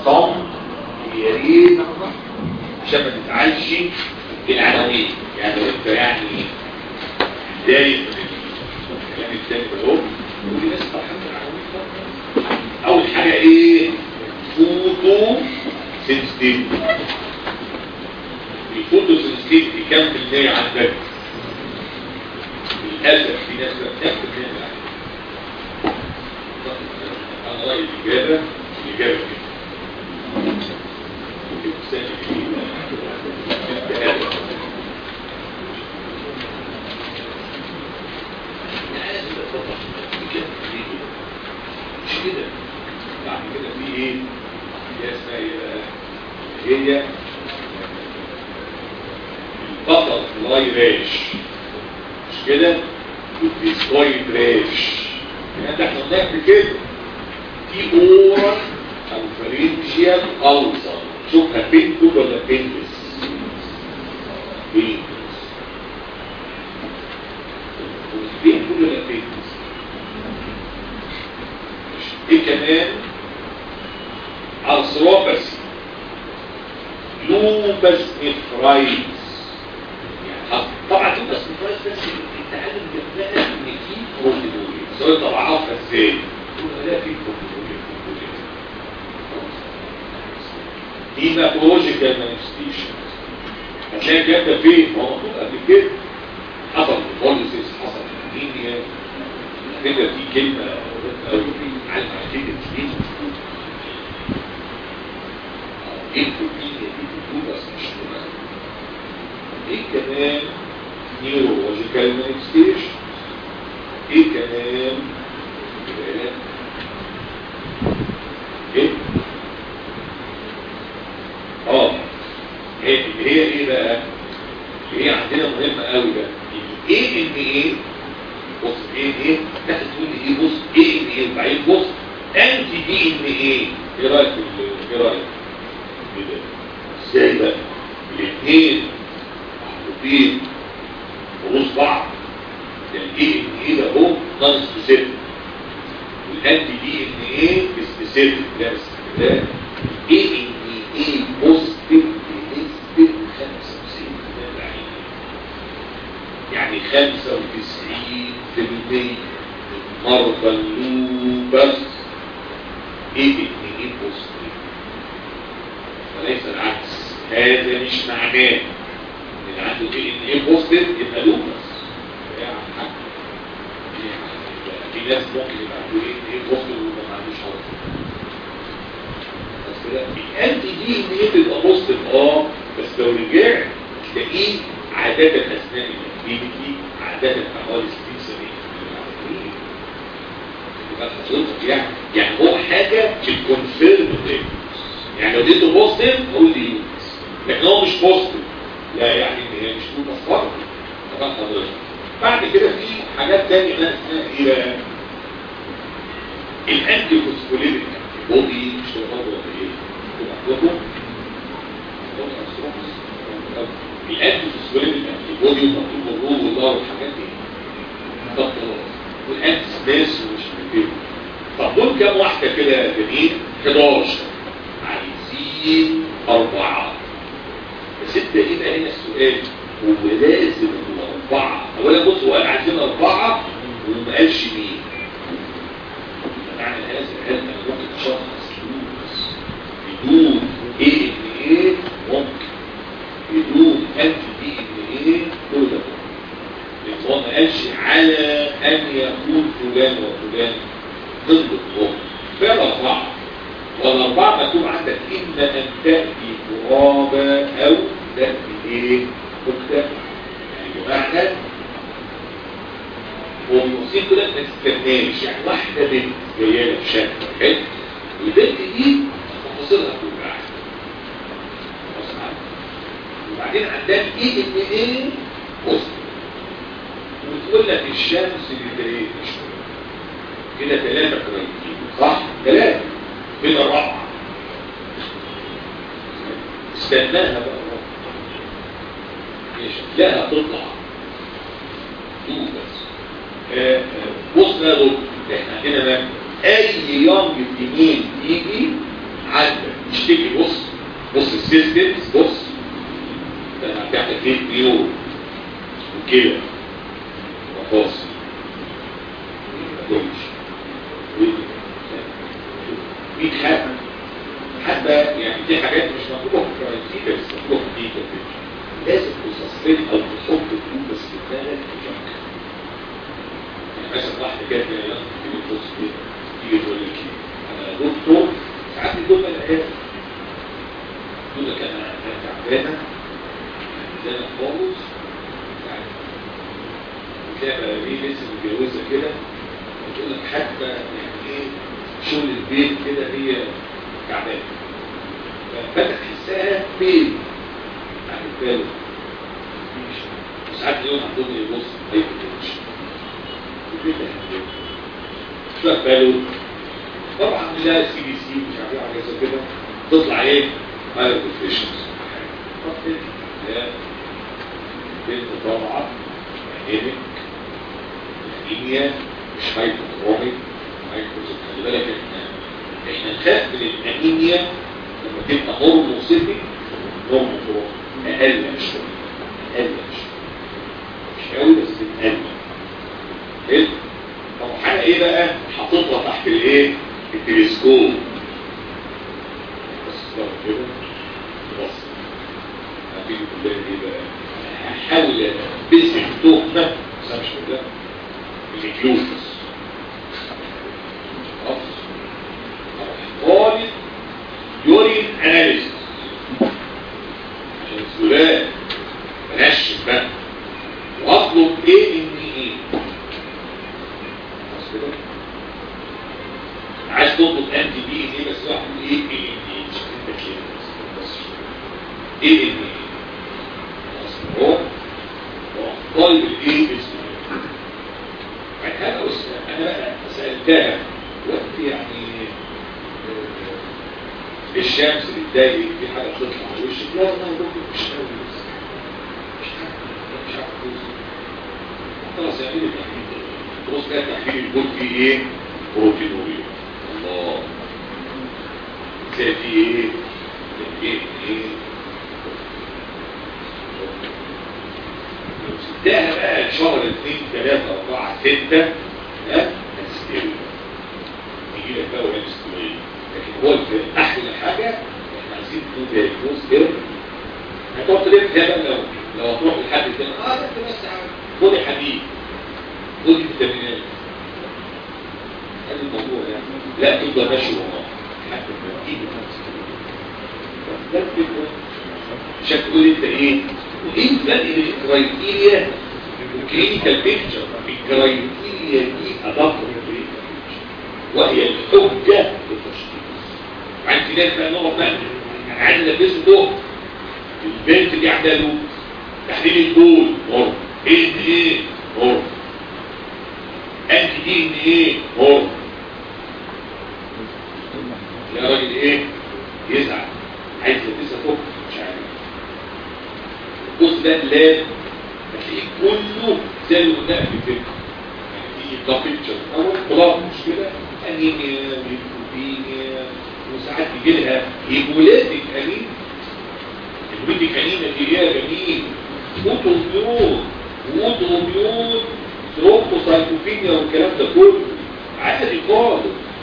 الصمت يا ريت عشان ما تزعلش بالعناوين يعني لو انت يعني دايق من الكلام التاني ده اهو ودي ناس فرحانه بالعناوين برضه. اول حاجه ايه فوتو سنسيتيف الفوتو سنسيتيف كام في المية عندك للاسف في ناس بتاخد منها انا رايي الاجابه الاجابه كده الانسان الجديد مش كده بعد كده في ايه هي اسمها ايه بقى هي البطل فلاي راش مش كده والديسكويد راش يعني ده احنا بنعمل كده في اورال او فرنجيال ألسر شوفها بينكو ولا بينكس بينكس بينكو ولا بينكس ايه كمان ارثروباسي لوبس نفرايتس يعني طبعا لوبس نفرايتس بس التعلم جنبها ان في بروتينوريا سواء طبعا ازاي يقول لا في بروتينوريا دي ماكروجيكال مانيفستيشن هتلاقي الكلام ده فين؟ ما هو مكتوب قبل كده حصل بوليسيس حصل انيميا كده في كلمه على كلمه ايه ايه البروتينيا دي بتقول بس مش مهم ايه كمان نيورولوجيكال مانيفستيشن ايه كمان ايه اه هي هي ايه بقى هي عندنا مهمه قوي بقى ايه ان ايه بص ايه ايه ناس تقول لي ايه بص ايه ان ايه وبعدين بص انتي دي ان ايه ايه رايك في ال- ايه رايك ايه ده ازاي بقى الاثنين محطوطين في نص بعض ده الايه ان ايه ده هو نون سبيسيفيك والانتي دي ان ايه سبيسيفيك لا بس لا ايه ان ايه بوزيتيف بنسبه 95 يعني 95% من مرضى اللوبس ايه ان ايه بوزيتيف وليس العكس هذا مش معناه ان اللي عنده ايه ان ايه بوزيتيف يبقى لوبس يا حاج في ناس ممكن يبقى عنده ايه ان ايه بوزيتيف وما عندوش حاجه بس لا الانتي دي ان ايه تبقى بوزيتيف اه بس لو رجعت تلاقيه عادة اثناء الاكتيفيتي عادة حوالي 60 سنة يبقى حضرتك يعني يعني هو حاجة في الكونفيرم يعني لو اديته بوزيتيف قول لي يونس لكن هو مش بوزيتيف لا يعني ان هي مش تبقى فرق طبعا حضرتك بعد كده في حاجات تانية بقى اسمها ايه بقى الانتي فوسفوليبيك بودي مش تبقى برضه ولا ايه؟ تبقى عندكم الانتي فوسفوليبيك بودي ومكتوب الروح والدار والحاجات دي طب خلاص والانتي سبيس ومش عارف ايه طب دول كام واحدة كده جميل 11 عايزين أربعة بس انت ايه بقى هنا السؤال هو لازم الأربعة أولا بص هو قال عايزين أربعة وما قالش مين معنى هذا هل أنا ممكن أشخص لوز بدون ايه ان ايه ممكن بدون انت دي ان ايه كل ده لأن هو ما قالش على أن يكون فلان وفلان ضد الظلم فعلا أربعة والأربعة مكتوب عندك إما أن تأتي غرابة أو تأتي إيه؟ مكتب يعني بمعنى هو الموسيقى كده ما تستناش يعني واحدة بنت جاية لك شكل حلو والبنت دي تفاصيلها توجعك خلاص معاك وبعدين عندك ايه ان ايه وسط وتقول لك الشمس بتريد كده ثلاثة كويسين صح؟ ثلاثة كده رابعة استناها بقى شكلها تطلع دوب بس آه، آه، بص يا دكتور احنا عندنا بقى اي يوم اليمين يجي عندك بيشتكي بص بص السيستمز بص ده انا بتعمل فيه نيو وكده وفاصل كلش مين حاجة حتى يعني دي حاجات مش مطلوبة في الكرانتيكا بس مطلوبة في دي لازم تصصين او تحط تقول بس في دماغك تفكر يعني مثلا واحدة كده يلا تيجي تبص كده تيجي تقول لك انا دكتور ساعات الجملة الايه تقول لك انا انا تعبانة تعبانة خالص وتلاقي بقى ايه لسه متجوزة كده وتقول لك حتى يعني ايه شغل البيت كده هي تعبانة فبدأ تحسها بين يعني باله مفيش وساعات اليوم عندهم يبص ما يبقاش شوية باله طبعا لا سي بي سي مش عارف حاجه زي كده تطلع ايه مايلر ديفيشنز بنت طبعا انيميك انيميا مش هايبوكروميك هايبوكروميك خلي بالك احنا احنا نخاف من الانيميا لما تبقى نورموسيتي نورموسيتي اقل شويه اقل شويه مش قوي بس اقل حلو طب حاجه ايه بقى حاططها تحت الايه التلسكوب بس لو كده بص هتيجي كلها ايه بقى هحاول بس تهمه بس أنا مش كده الكلوفس خلاص طالب يورين اناليسيس عشان السؤال بنشف بقى واطلب ايه ان ايه خلاص كده عايز تطلب انتي بي ان ايه بس واحد ايه ايه ايه مش انت كده بس ايه ان ايه خلاص هو هو طالب الايه اسمه بعد هذا انا بقى سالتها وقت يعني آه، الشمس اللي تضايق في حاجه بتطلع على وشك لا لا ممكن مش قوي بس مش عارف مش عارف توصل. خلاص يعمل لي تحليل بص كده تحليل البول فيه ايه بروتينوريا الله تلاقي فيه ايه ايه ايه لو سبتها بقى شهر اثنين ثلاثة أربعة ستة ها هتستوي يجي لك بقى وهي مستوية لكن هو الف- أحلى حاجة احنا عايزين تو دايجنوز ايرور هتقعد تلف فيها بقى لو لو هتروح لحد تاني اه ده انت بس عارف. خدي حديد خدي فيتامينات هذا الموضوع يعني لا تفضل ماشي وراه لحد ما تيجي ده الفكرة عشان تقول انت ايه وايه الفرق بين الكرايتيريا والكلينيكال بيكتشر الكرايتيريا دي ادق وهي الحجة للتشخيص عن في ناس بقى نقط بقى انا عايز البسه ده البنت دي عندها له تحليل البول نور ايه ان ايه نور انتي دي ان ايه نور يا راجل ايه يزعل عايز يلبسها فوق مش عارف بص ده اللاب هتلاقيه كله زي اللي قلناه قبل كده يعني في كابتشر او خلاص مش كده انيميا ليكوبينيا وساعات يجي لها هيمولاتيك انيميا الهيمولاتيك انيميا دي هي جميل اوتوميون واوتوميون ثرومبوسايتوبينيا والكلام ده كله عادي خالص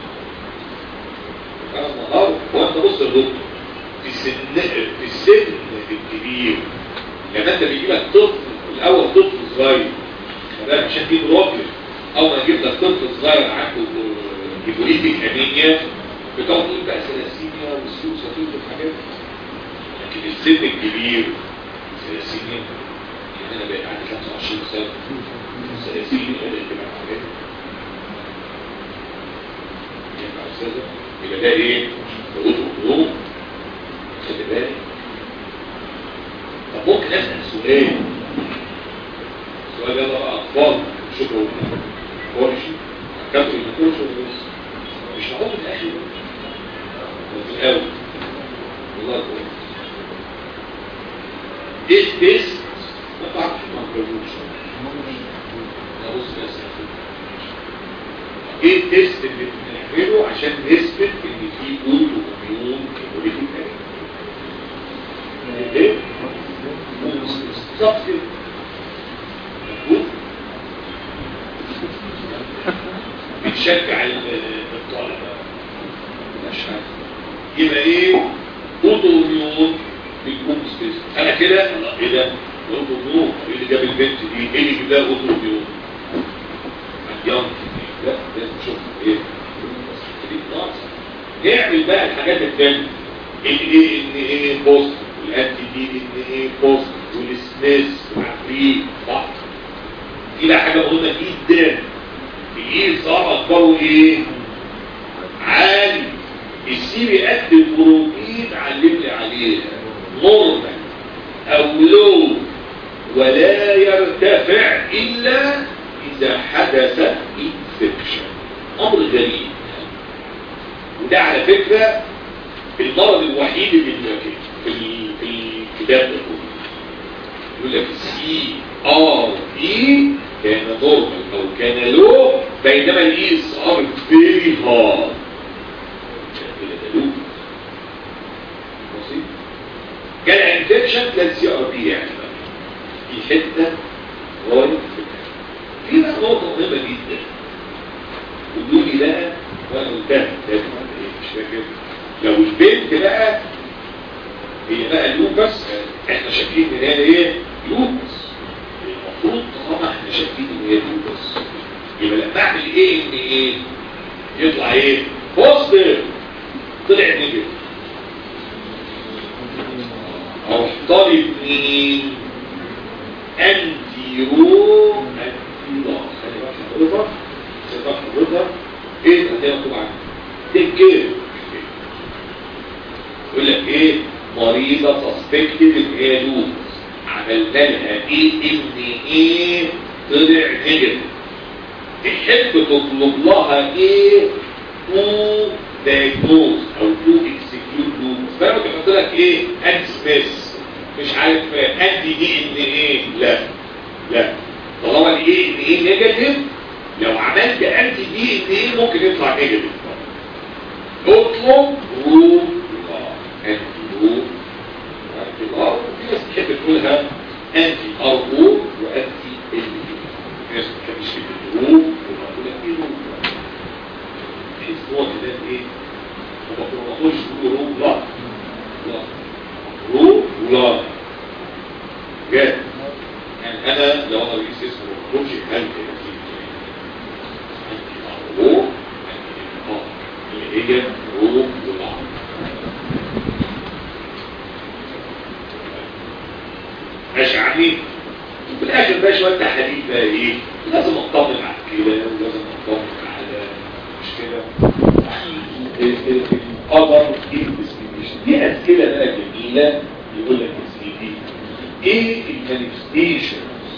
انا النهارده وانت بص يا دكتور في السن في السن الكبير لما انت بيجي لك طفل الاول طفل صغير ده مش هتجيب راجل اول ما يجيب لك طفل صغير عنده هيبوليتيك انيميا بتقعد تقول بقى سلاسيميا والسوساتين والحاجات دي. لكن السن الكبير سلاسيميا يعني انا بقيت عندي 25 سنه سلاسيميا بدات تبقى حاجات يبقى استاذه يبقى ده ايه؟ ضغوط القلوب خلي بالك طب ممكن اسال سؤال السؤال ده بقى اطفال شكرا هو مش كابتن الدكتور شكرا بس مش هقول من الاخر في الاول والله كويس ايه التيست ما تعرفش ما تجاوبوش لا بص بس ايه التيست اللي بنعمله عشان نثبت ان في اوتو اميون هيموليتيك بالظبط كده مظبوط بتشجع الطالب مش عارف يبقى ايه اوتو ميون بيكون سبيس انا كده لا ايه ده اوتو ميون ايه اللي جاب البنت دي ايه اللي جاب لها اوتو ميون يلا لا لازم نشوف ايه دي ناقصه نعمل بقى الحاجات التانية الاي ان ايه بوست والانتي دي ان ايه بوست والسميث والعفريت صح دي بقى حاجه مهمه جدا الايه صار اكبره ايه عالي السي بيقدم بروتين علمني عليها نورمال او لو ولا يرتفع الا اذا حدث انفكشن امر غريب وده على فكرة المرض الوحيد اللي في في الكتاب ده كله يقول لك سي ار بي كان نورمال او كان لو بينما الاي اس ار فيري هارد جالها انفكشن تلاقي سي ار بي يعني في حته غايه في بقى نقطه مهمه جدا قولوا لي بقى وانا قلتها لازم مش فاكر لو البنت بقى هي بقى اللوبس احنا شايفين ان هي ايه لوبس المفروض طالما احنا شايفين ان هي لوبس يبقى لما اعمل ايه ان ايه يطلع ايه بوزيتيف طلع نيجاتيف اروح طالب مين انتي رو انتي لا خلي بالك حضرتك خلي بالك حضرتك ايه اللي مكتوب عنه تكير يقول لك ايه مريضة سسبكتد ان هي لوز عملنا لها ايه ان ايه طلع نيجاتيف تحب تطلب لها ايه تو دايجنوز او تو اكسكيوت لوز فانا بحط لك ايه انت سميث مش عارف انتي دي ان ايه لا لا طالما الايه ان ايه نيجاتيف لو عملت انتي دي ان ايه ممكن يطلع نيجاتيف اطلب رو انتي رو انتي ار في ناس بتحب تقولها انتي ار او وانتي ال في ناس ما بتحبش تكتب رو وتقول لك ايه رو بحيث هو كده ايه هو ما تقولش تقول رو لا لا رو ولا جاد يعني انا لو انا رئيس اسمه روجي هل كده رو اللي هي روم والعرب ماشي عني وفي الاخر بقى شويه تحاليل بقى ايه لازم اطمن على الكلى ولازم اطمن على مش كده القدر الانفستيجيشن دي اسئله بقى جميله يقول لك يا سيدي ايه المانيفستيشن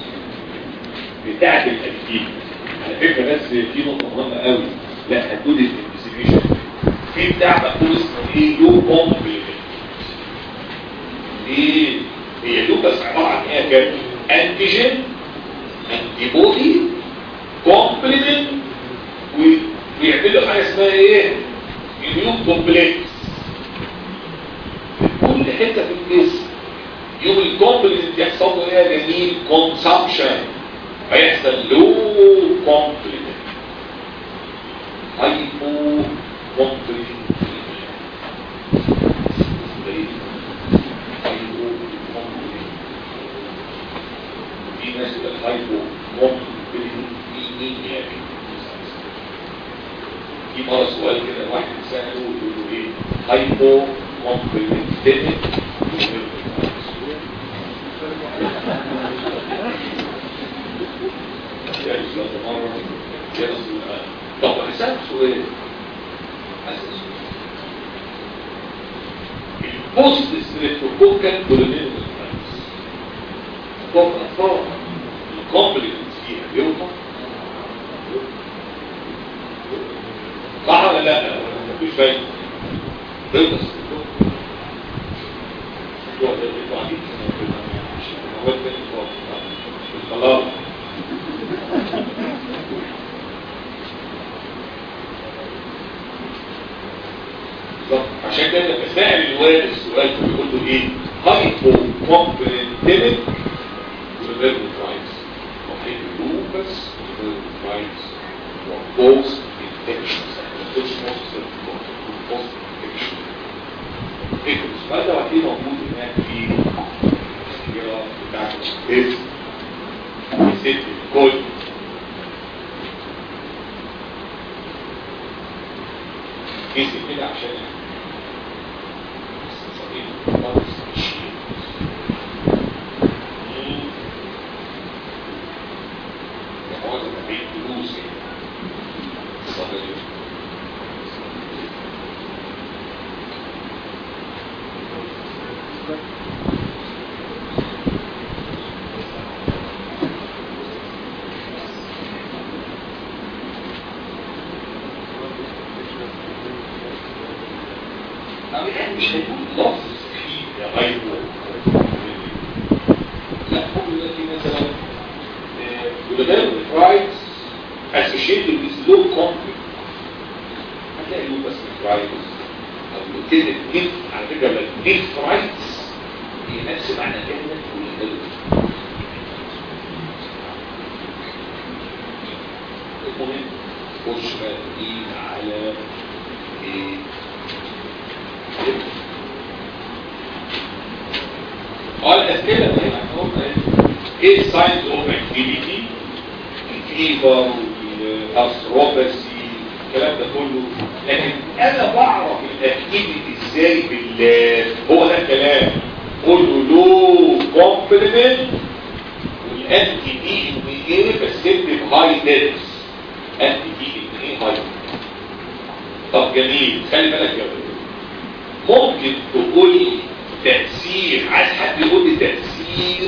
بتاعت الاكتيفيتي على فكره بس في نقطه مهمه قوي لا هتقول الانفستيجيشن في بتاع مكتوب اسمه ايه لو كومبلمنت ايه هي لو بس عباره عن ايه كده انتيجين انتي بودي كومبلمنت ويعملوا حاجه اسمها ايه اميون كومبلكس كل حته في الجسم يوم الكومبلمنت يحصل له ايه يا جميل كونسامشن هيحصل لو كومبلمنت هايبو كومبلمنت في ناس الهايبو كومبلمنت في مرة سؤال كده واحد سأله يقول له ايه هايبو كومبلمنتينيك يعني سؤال مرة يا رسول الله طب هسألك سؤال هسألك سؤال البوست ستريبتوكوكال كولونيل طب أطفال الكومبلمنت فيها بيوضع صح ولا لا مفيش فايده بيضة خلاص عشان كده لما سأل الوالد السؤال بيقول له ايه هايبو كومبلنتيمك glomerulonephritis وحيد اللوبس glomerulonephritis وبوست انفكشنز مش بوست بوست انفكشن فيكوس فده وحيد موجود هناك في السيارة بتاعت البيت ست الكل كيس كده عشان صديق خالص مش هيكون لفظ فيه غير لا هو دلوقتي مثلا جلوبال فرايز اسوشيتد with low conflict هتلاقي له بس فرايز او كلمه نيف على فكره لما نيف فرايز هي نفس معنى كلمه جلوبال المهم خش بقى تجيب على ايه قال الأسئلة اللي هنا قلنا ايه الساينز اوف اكتيفيتي الفيفر الارثروباسي الكلام ده كله لكن انا بعرف الاكتيفيتي ازاي بالله هو ده الكلام قول له لو كومبلمنت والانتي دي ان ايه بس هاي ديتس انتي دي ان ايه هاي طب جميل خلي بالك يا ولد ممكن تقول لي تأثير عايز حد يقول لي تأثير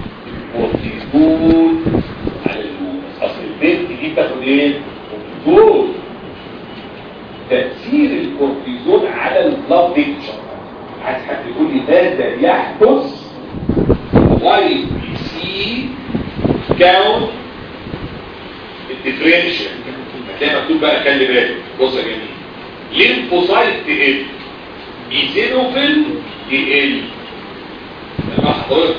كورتيزون على اللومس اصل البنت دي بتاخد ايه؟ كورتيزون تأثير الكورتيزون على البلاد بيكتشر عايز حد يقول لي ماذا يحدث واي بي سي كاونت الديفرنشال هتلاقي مكتوب بقى خلي بالك بص يا جميل ليمفوسايت تقل ايزينوفيل يقل لما حضرتك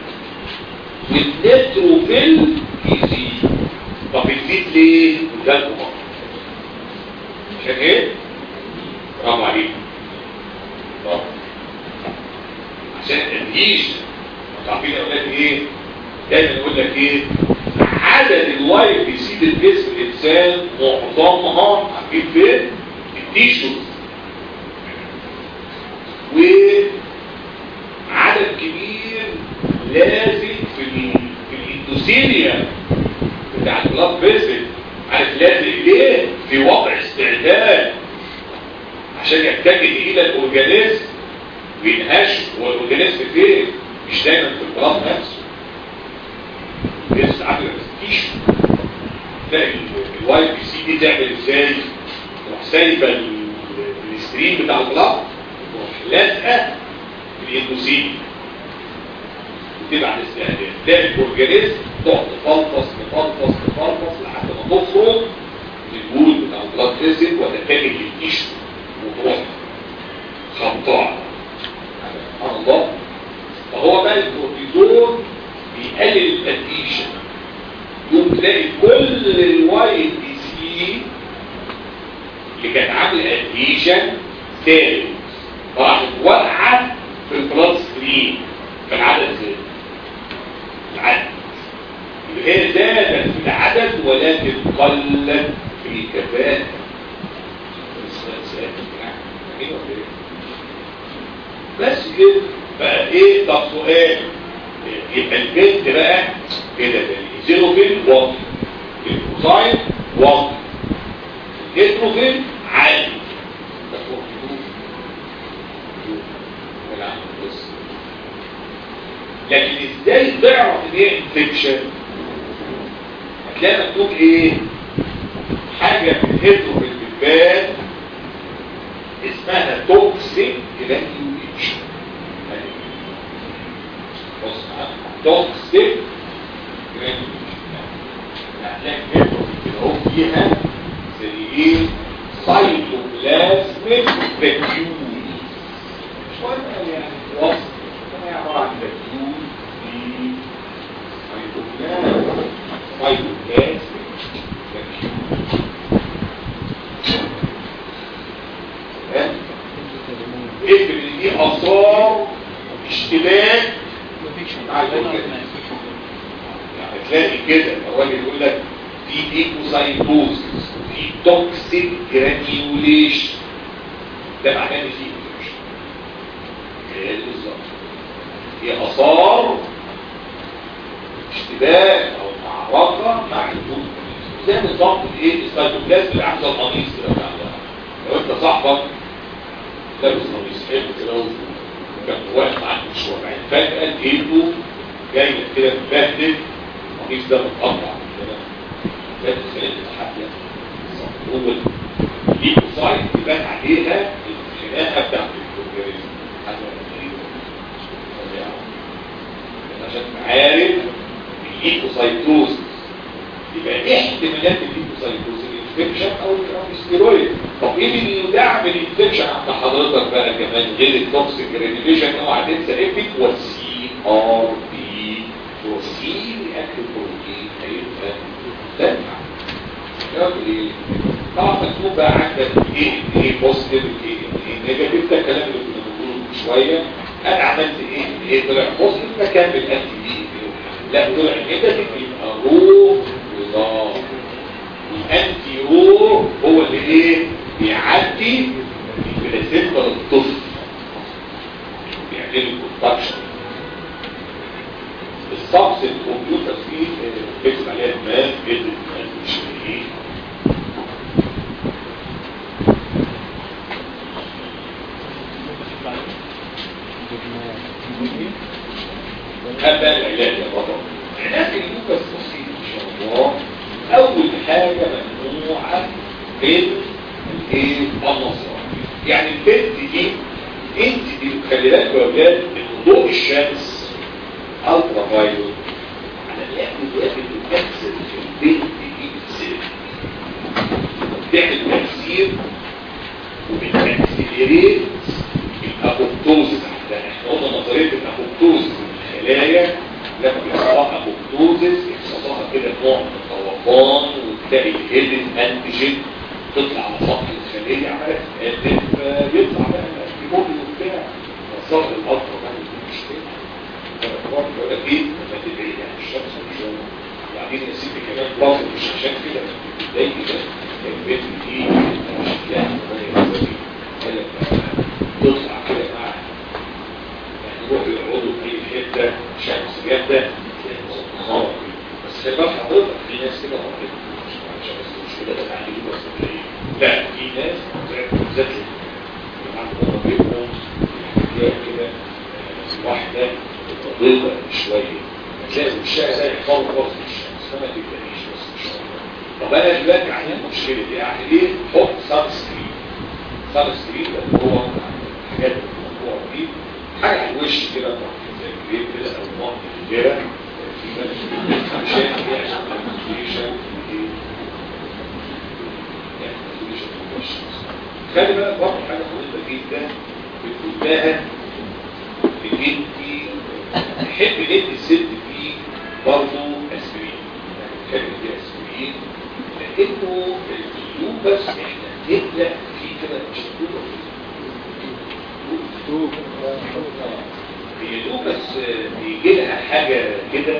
والنتروفيل يزيد طب يزيد ليه؟ ده الكبار عشان ايه؟ برافو عليك طب عشان الادهيشن عارفين يا اولاد ايه؟ دايما يقول لك ايه؟ عدد الوايت بيزيد الجسم الانسان معظمها عارفين فين؟ التيشوز وعدد كبير لازم في ال... في الاندوثيليا بتاع البلاد فيزل عارف لازم ليه في وضع استعداد عشان يتجه الى الاورجانيزم وينهش هو الاورجانيزم فين مش دايما في البلاد نفسه بس عامل تيشو تلاقي الواي بي سي دي تعمل ازاي تروح سايبه الستريم بتاع البلاد لازقه في الاندوسين وتبع الاستعداد تلاقي الاورجانيزم تقعد تفلفص تفلفص تفلفص لحد ما تخرج من البول بتاع البلاد فيزل وتتجه للتيشو وتروح خبطاع سبحان الله فهو بقى الكورتيزون بيقلل الاديشن يوم تلاقي كل الواي دي سي اللي كانت عامله اديشن ثالث راحت واقعه في البلاد ستريم فالعدد زاد العدد يبقى هي زادت في العدد ولكن قلت في الكفاءة بس كده بقى ايه طب سؤال يبقى البنت بقى كده الزيروفيل واطي الكوساين واطي الهيدروفيل عالي ده لكن ازاي تعرف ان هي انفكشن هتلاقي مكتوب ايه حاجه في الهيدروفيل بالبال اسمها توكسيك جرانيوليشن بص توكسيك جرانيوليشن هتلاقي الهيدروفيل كده اهو فيها زي ايه سايتوبلازميك فيكيول شويه يعني وصف عباره عن فيكيول في فايبروبلاست افرض ان دي اثار اشتباك مع الأورجانيزم. يعني تلاقي كده الراجل يقول لك في ايكوسايتوز في توكسيك جرانيوليشن ده معناه ان في انفكشن ايه بالظبط هي اثار اشتباك او معركه مع الدود زي بالظبط الايه السيتوبلازم اللي عامله القميص كده بتاع ده. لو انت صاحبك لابس قميص حلو كده وكان واقف معاك في الشوارع بعدين فجاه لقيته جاي لك كده مبهدل القميص ده متقطع كده ده الخلايا الحاديه هو دي سايت يبان عليها الخناقه بتاعت الكونجريزم حاجه غريبه فظيعه عشان عارف الليكوسايتوز يبقى احتمالات الليكوسايتوز الانفكشن او الستيرويد طب ايه اللي يدعم الانفكشن عند حضرتك بقى كمان غير التوكسيك ريليشن اوعى تنسى ايبك والسي ار بي والسي اكل بروتين هيبقى تنفع يقول ايه طبعا مكتوب بقى عندك ايه ايه بوزيتيف ايه ايه نيجاتيف ده الكلام اللي كنا بنقوله من شويه انا عملت ايه ايه طلع بوزيتيف بكمل انتي بي لا طلع نيجاتيف يبقى رو وضار الانتي رو هو اللي ايه بيعدي البلاسيبا للطفل بيعمل الكونتاكشن السبس الكمبيوتر فيه بيكتب عليها دماغ جد الدماغ مش ايه هذا العلاج يا بابا علاج اللوكس بسيط ان شاء الله اول حاجه ممنوعه من الايه النصر يعني البنت دي انت دي خلي بالك يا اولاد ان ضوء الشمس الترا فايولوت على الاقل دلوقتي بتكسر في البنت دي بالسلك بتعمل تكسير وبتاكسلريت الابوبتوزس عندنا احنا قلنا نظريه الابوبتوزس الخلايا لما بيحصلها ابوبتوزس يحصل لها كده نوع من الطوفان وتلاقي الهيدن انتيجين تطلع على سطح الخليه عماله تتقدم فيطلع بقى الانتيبودي وبتاع فالظهر الاطول بقى مش كده فالكبار بيقول لك ايه ما تبعد عن الشمس مش وبعدين يا سيدي كمان لازم مش عشان كده بتضايق كده البنت دي مش شكلها تطلع كده مع يعني يروحوا يقعدوا في اي حته شمس جاده تلاقي بس خلي بالك حضرتك في ناس كده مريض مش عشان بس مش كده تعليم بس لا في ناس بالذات اللي بيبقوا تلاقي كده واحده بيضة شويه تلاقي وشها زي حمار راس الشمس فما تبتديش بس ان شاء الله طب انا دلوقتي عندي مشكله دي اعمل ايه؟ حط سان سكرين سان سكرين ده هو حاجات الموضوع دي حاجه على الوش كده زي الجريد كده او نوع من الجيره عشان يحصل كونسوليشن خلي بالك برضه حاجه مهمه جدا بتقول لها ان انت تحب ندي الست دي برضه اسبرين تحب ندي اسبرين لانه اللوبس احنا نبدا في كده مش هي اللوبس بيجي لها حاجه كده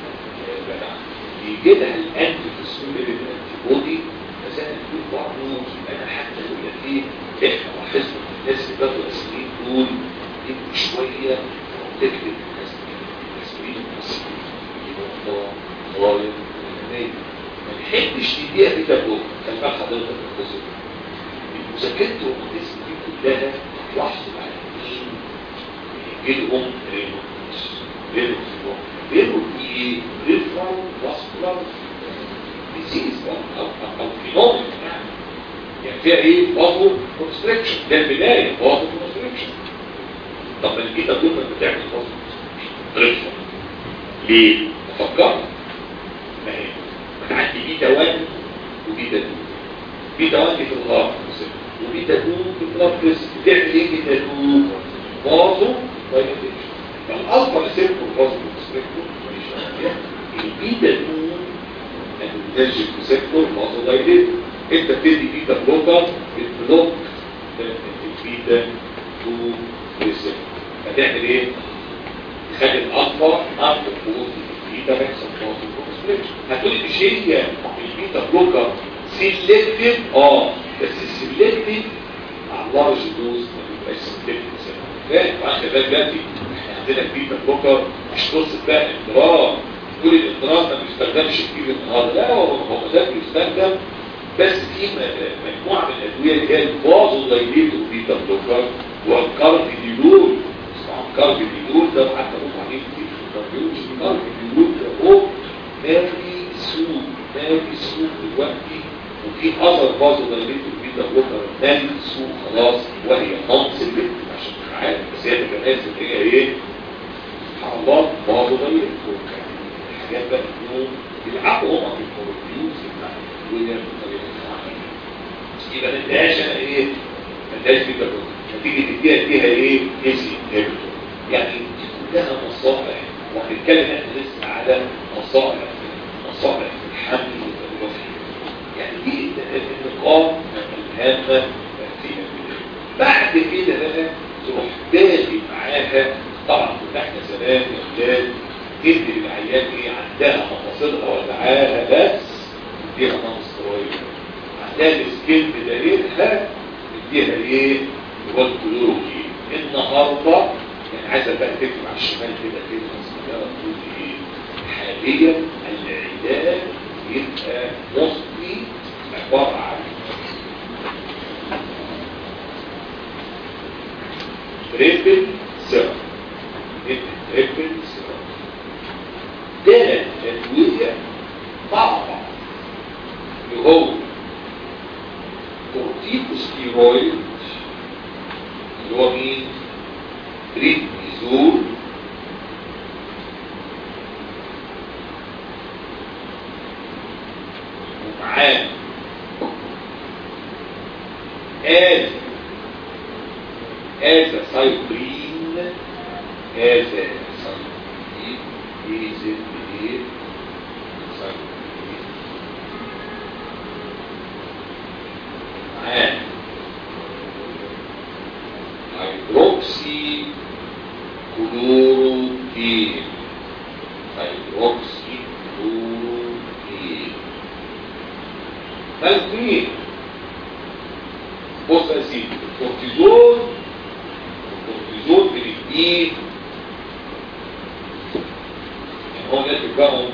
بيجي لها الانتي فوسفوليبيد انتي بودي بس انا بقول برضه انا حتى اقول لك ايه احنا لاحظنا الناس اللي بياخدوا اسبرين دول يبقوا شويه تكتب الاسبرين المصري غاية ما نحبش تديها في تابلو خلي بالك حضرتك القصه مذاكره الرومانتيزم دي كلها تلاحظوا على مين يجي لهم رينوس رينوس رينوس دي ريفرال فاسكولار ديزيز او او فينومين يعني يعني فيها ايه؟ بازو كونستريكشن ده البدايه بازو كونستريكشن طب ما الجيتا دول ما بتعمل بازو كونستريكشن ليه؟ فكرت ما هي انا عندي بيتا 1 وبيتا 2 بيتا 1 دي في الغار وبيتا 2 في البلاد بريس بتعمل ايه بيتا 2 بازو دايليتيشن فالالفا ريسبتور بازو كونستريكتور البيتا 2 الانرجيك ريسبتور مازو دايليت انت بتدي بيتا بلوكر بتبلوك البيتا 2 ريسبتور هتعمل ايه؟ تخلي الالفا اكتر قوه البيتا ماكسيمم هتقول لي مش هي البيتا بلوكر سيلكتيف اه بس السيلكتيف مع اللارج دوز ما بيبقاش سيلكتيف فاهم وعشان ده دلوقتي احنا عندنا بيتا بلوكر مش قصه بقى اضطراب كل الاضطراب ما بيستخدمش كتير النهارده لا هو هو ده بيستخدم بس في مجموعه من الادويه اللي هي الفازو دايليتو بيتا بلوكر والكاربيديول طبعا كاربيديول ده حتى هم عليه كتير في الكاربيديول مش الكاربيديول ده هو ما في سوق ما في سوق دلوقتي وفي اثر فازو دايليتو بيتا بلوكر ما في سوق خلاص وهي نون سيلكتيف عشان تبقى عارف بس هي كمان اللي هي ايه سبحان الله فازو دايليتو الحاجات بقى النوم بيلعبوا هم في البروتيوز بتاع الادويه بطريقه معينه يبقى ما اديهاش انا ايه ما اديهاش بيتا بلوكر هتيجي تديها اديها ايه ايزي انهبيتور يعني دي كلها مصالح وهنتكلم احنا لسه على مصالح مصالح الحمل والوفاه يعني دي النقاط الهامه في بعد كده بقى تروح بادي معاها طبعا كنا احنا زمان يا اولاد تدي للعيان ايه عندها مفاصلها وتعالى بس تديها نمسترويد عندها السكين بدايتها تديها ايه هو الكلوروكي النهارده يعني عايزه بقى تكتب على الشمال كده كده صغيره تقول ايه حاليا العلاج يبقى مصري عباره عن تريبل سيرم تريبل سيرم ثلاث ادويه مع بعض اللي هو كورتيكوستيرويد اللي هو مين بريدنيزول ومعاه آز آز سايكلين آز سايكلين إيزن إيه سايكلين معاه هيدروكسي كلوروكين هيدروكسي كلوروكين تلقين بص يا سيدي الكورتيزون الكورتيزون بنديه يعني هو ناس بيبقوا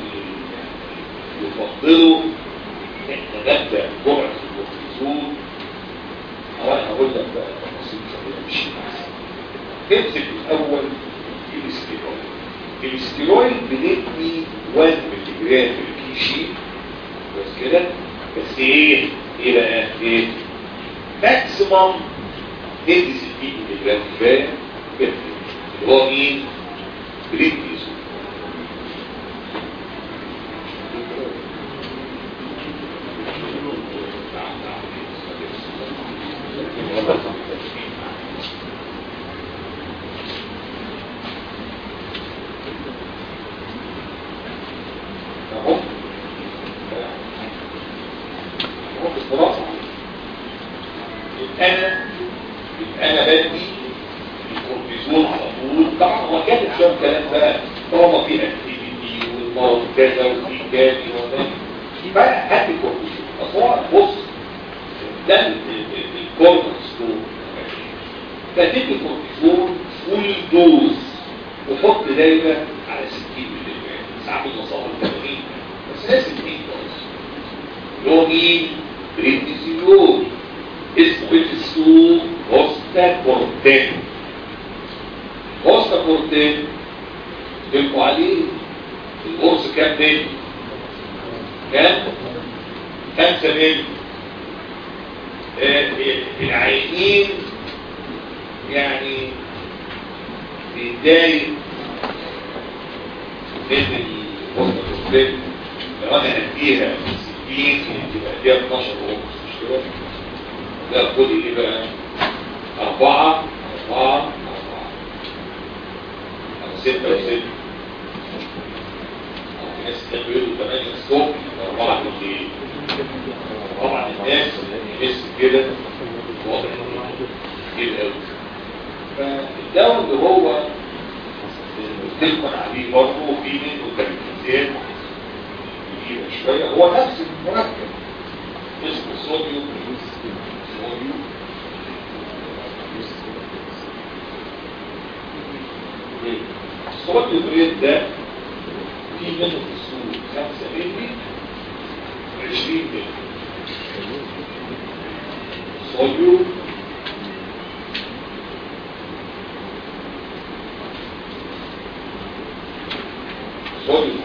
يفضلوا احنا نبدا جرعه الكورتيزون او انا هقول لك بقى تفاصيل شويه مش احسن تمسك الاول الاستيرويد الاستيرويد بندي 1 ملي جرام في الكيشي بس كده بس ايه ايه بقى ايه ماكسيمم ندي 60 ملي جرام كفايه كده اللي هو مين بريدنيزون اهو اهو بالخلاصه يبقى انا يبقى انا بدي الكورتيزون على طول طبعا هو كاتب شويه كلام بقى طالما في اكتيفيتي والمرض كذا وفي كذا وده يبقى هات الكورتيزون اصل هو بص ده الكورتيزون فاديك الكورتيزون فول دوز وحط دايما على 60 مللي جرام ساعات المصاب 80 بس لازم 2 دوز اللي هو مين؟ بريدنيزيلون اسمه ايه في السوق؟ هوستا كورتين هوستا كورتين تلقوا عليه القرص كام ملي؟ كام؟ 5 ملي آه، العينين يعني بداية من الوسط لو انا هديها 60 يبقى اديها 12 ونص مش كده؟ لا خدي ايه بقى؟ أربعة أربعة أربعة أو ستة وستة أو في ناس فالدواء اللي هو قلت لكم عليه برضه في منه تركيزات كبيره شويه هو نفس المركب اسمه صوديوم صوديوم الصوديوم ريت ده في منه في السوق 5 مللي 20 مللي صوديوم صوديوم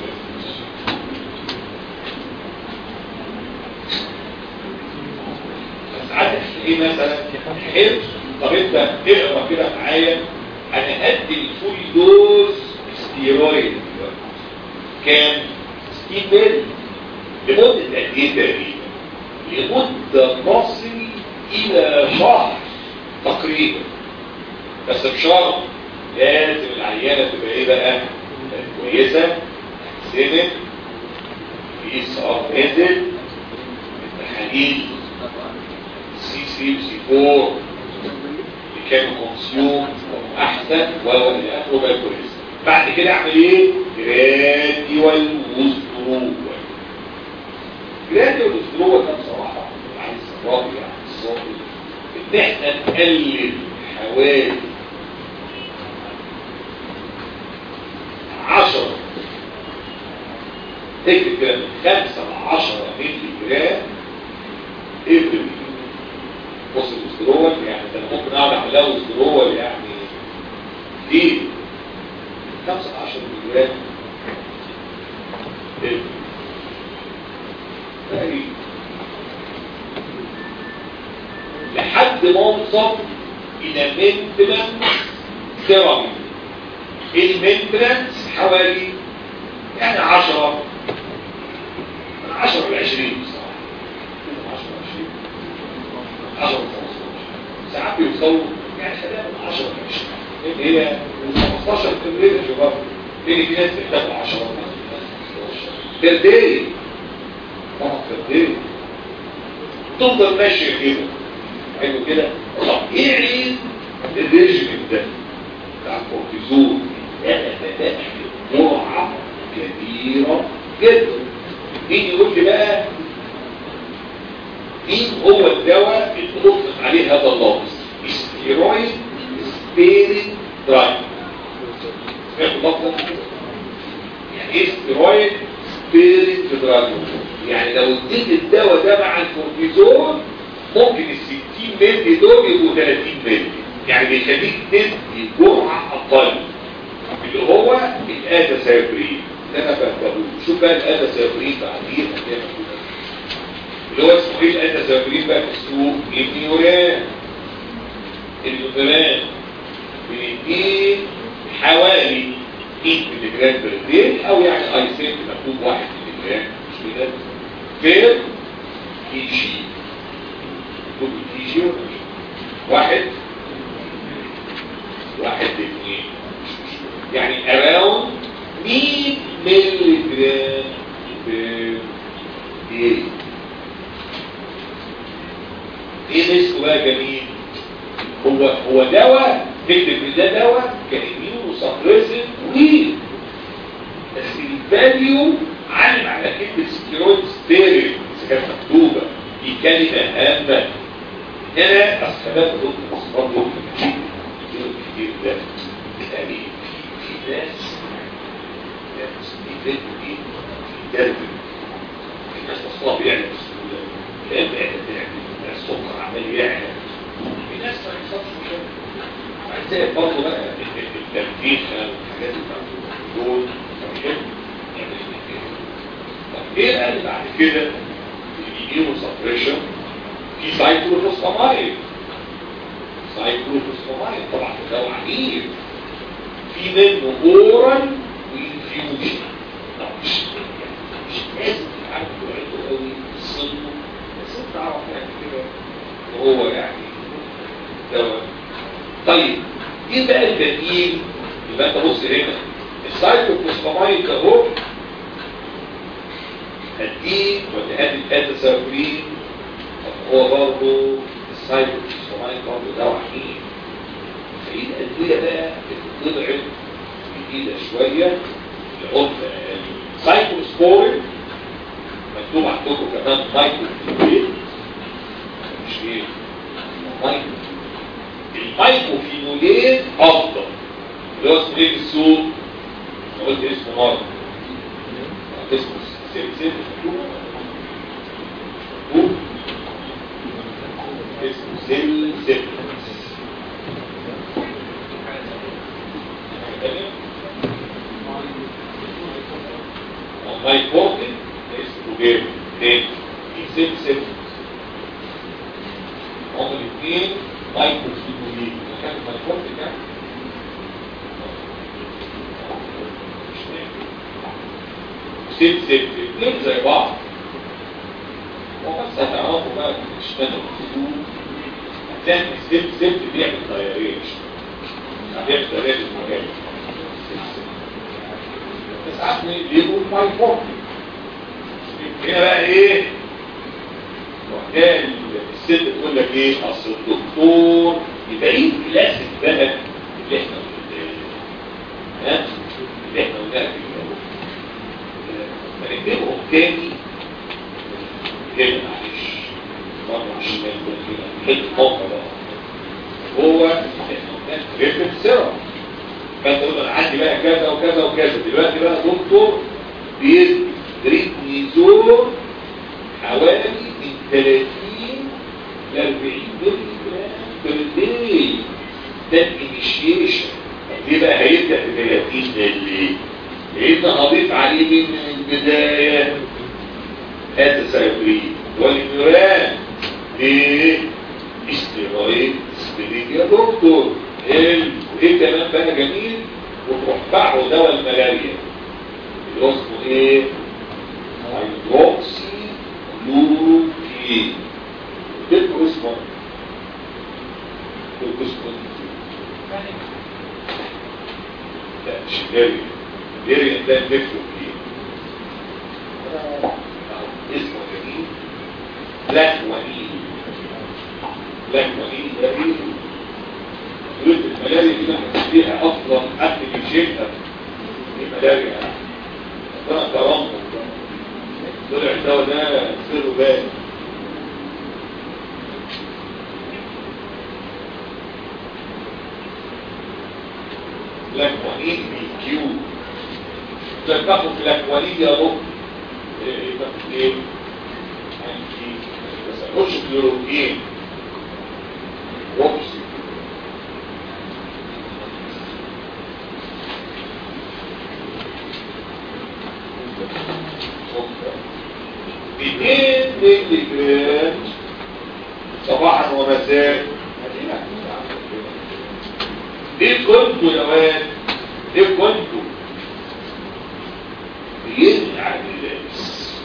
ساعات ايه مثلا حلو طب انت اقرا كده معايا انا هدي الفول دوز ستيرويد كام 60 مللي لمده قد ايه تقريبا لمده تصل الى شهر تقريبا بس بشرط لازم العيانه تبقى ايه بقى كويسه سنت في صار نزل التحاليل سي 3 وسي 4 اللي كانوا كونسيوم احسن وهو الى اخره بقى كويس بعد كده اعمل ايه؟ جراديوال وسترول جراديوال وسترول ده بصراحه عايز راضي يعني الصوت ان احنا نقلل حوالي 10 تكتب كده من 5 ل 10 مللي جرام افري بص الاسترول يعني ده ممكن اقعد اعمل له استرول يعني كتير 5 ل 10 مللي جرام افري تقريبا لحد ما اوصل الى مينتنس ثيرابي المينتنس حوالي يعني 10 من 10 ل 20 بصراحه 10 ل 20 10 ل 15 ساعات بيوصلوا يعني خلينا من 10 ل 20 لان هي من 15 في الرينج برضه لان في ناس بتحتاج 10 فردين طبعا فردين تفضل ماشيه كده حلو كده طب ايه عيد الريجيم ده بتاع الكورتيزون انا بدات جرعه كبيره جدا مين يقول لي بقى مين هو الدواء اللي اطلق عليه هذا اللفظ ستيرويد سبيرين درايف سمعتوا اللفظ يعني ايه ستيرويد سبيرين درايف يعني لو اديت الدواء ده مع الكورتيزون ممكن ال 60 مللي دول يبقوا 30 مللي يعني بيخليك تدي جرعه اقل اللي هو الادى سيبرين اللي انا بقول شوف بقى الادى سيبرين بعدين اللي هو اسمه ايه الادى سيبرين بقى في السوق النيوران النيوران بنديه حوالي 100 مللي جرام بردين او يعني ايسنت مكتوب 1 مللي جرام مش كده في كي جي مكتوب كي جي واحد واحد اثنين يعني around 100 مللي جرام بير ايه ايه نسبه بقى جميل هو هو دواء تكتب ان ده دواء كاميونو سبريسيف طويل بس الفاليو علم على كلمه ستيرويد ستيريد اذا كانت مكتوبه دي كلمه هامه هنا اصحابات ضد الاصفار دول كتير ده يعني في ناس ناس بيتم ايه في درب في ناس اصلا بيعمل بسهوله كلام بقى بيعمل السكر عمال يعلى في ناس ما يحصلش مشاكل زي برضه بقى التنفيخه والحاجات اللي دول طب ايه بقى اللي بعد كده الاميونو سبريشن في سايكلوفوسفامايد سايكلوفوسفامايد طبعا ده عنيف في منه اورال وانفيوجن طب مش مش لازم تعرف جرعته قوي سنه بس انت تعرف يعني كده هو يعني دواء طيب ايه بقى البديل يبقى انت بص هنا السايكلوفوسفامايد اهو هديه وتهدي الاتاسافرين هو برضه السايكلوفوسفامايد برضه دواء عنيف بعيد قد الادويه بقى اللي طلعت جديده شويه اللي هم السايكوسبورين مكتوب عندكم كمان مايكرو مش ايه مايكرو المايكروفينولين افضل اللي هو اسمه ايه في السوق انا قلت اسمه مره اسمه سيب سيب اسمه سيل سيب مايكروفين اسمه جيم تاني سيل سيب هما الاثنين مايكروفينولين كان مايكروفين يعني سيب سيب الاثنين زي بعض وبس هتعرفوا بقى تشتغلوا هتلاقي السيب سيب بيعمل طيارين بيعمل طيارين المجال بس ساعات بيجيبوا مايكروفين هنا بقى ايه وحكايه الست تقول لك ايه اصل الدكتور يبقى ايه كلاسيك بقى اللي احنا ها اللي احنا قلناها في الاول فنكتبهم تاني هنا معلش مرة عشان ما يكون كده حته موقع بقى هو احنا قلنا سيرم فانت تقول انا عندي بقى كذا وكذا وكذا دلوقتي بقى دكتور بيدي ريتنيزول حوالي من 30 ل 40 مللي جرام بير داي ده الانيشيشن طب ليه بقى هيبدا ب 30 مللي؟ لان هضيف عليه من البدايه اتسايكلين والنيوران ليه؟ استيرويد سبيريد يا دكتور حلو وايه كمان بقى جميل وتروح باعه دواء الملاريا اللي هو اسمه ايه؟ هيدروكسي كلوروكين تذكر اسمه تذكر اسمه لا مش داري داري ده نفروكين اسمه جميل لاكوانين لاكوانين ده ايه؟ قلت الملاريا دي ما فيها اصلا حد بيشيلها الملاريا ربنا كرمه طلع الدواء ده سره بارد لاكوانين بي كيو تاخد لاكوانين يا رب ايه تاخد ايه انتي بس نخش كلوروكين روكسي مئتين ملي جرام صباحا ومساء ليه كنتوا يا واد ليه كنتوا بيمنع اللبس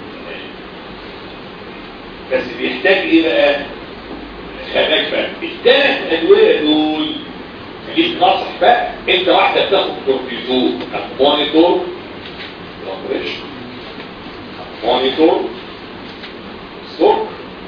بس بيحتاج ايه بقى خلاك بقى الثلاث ادويه دول خليك ناصح بقى انت واحده بتاخد كورتيزون مونيتور الابريشن مونيتور سكر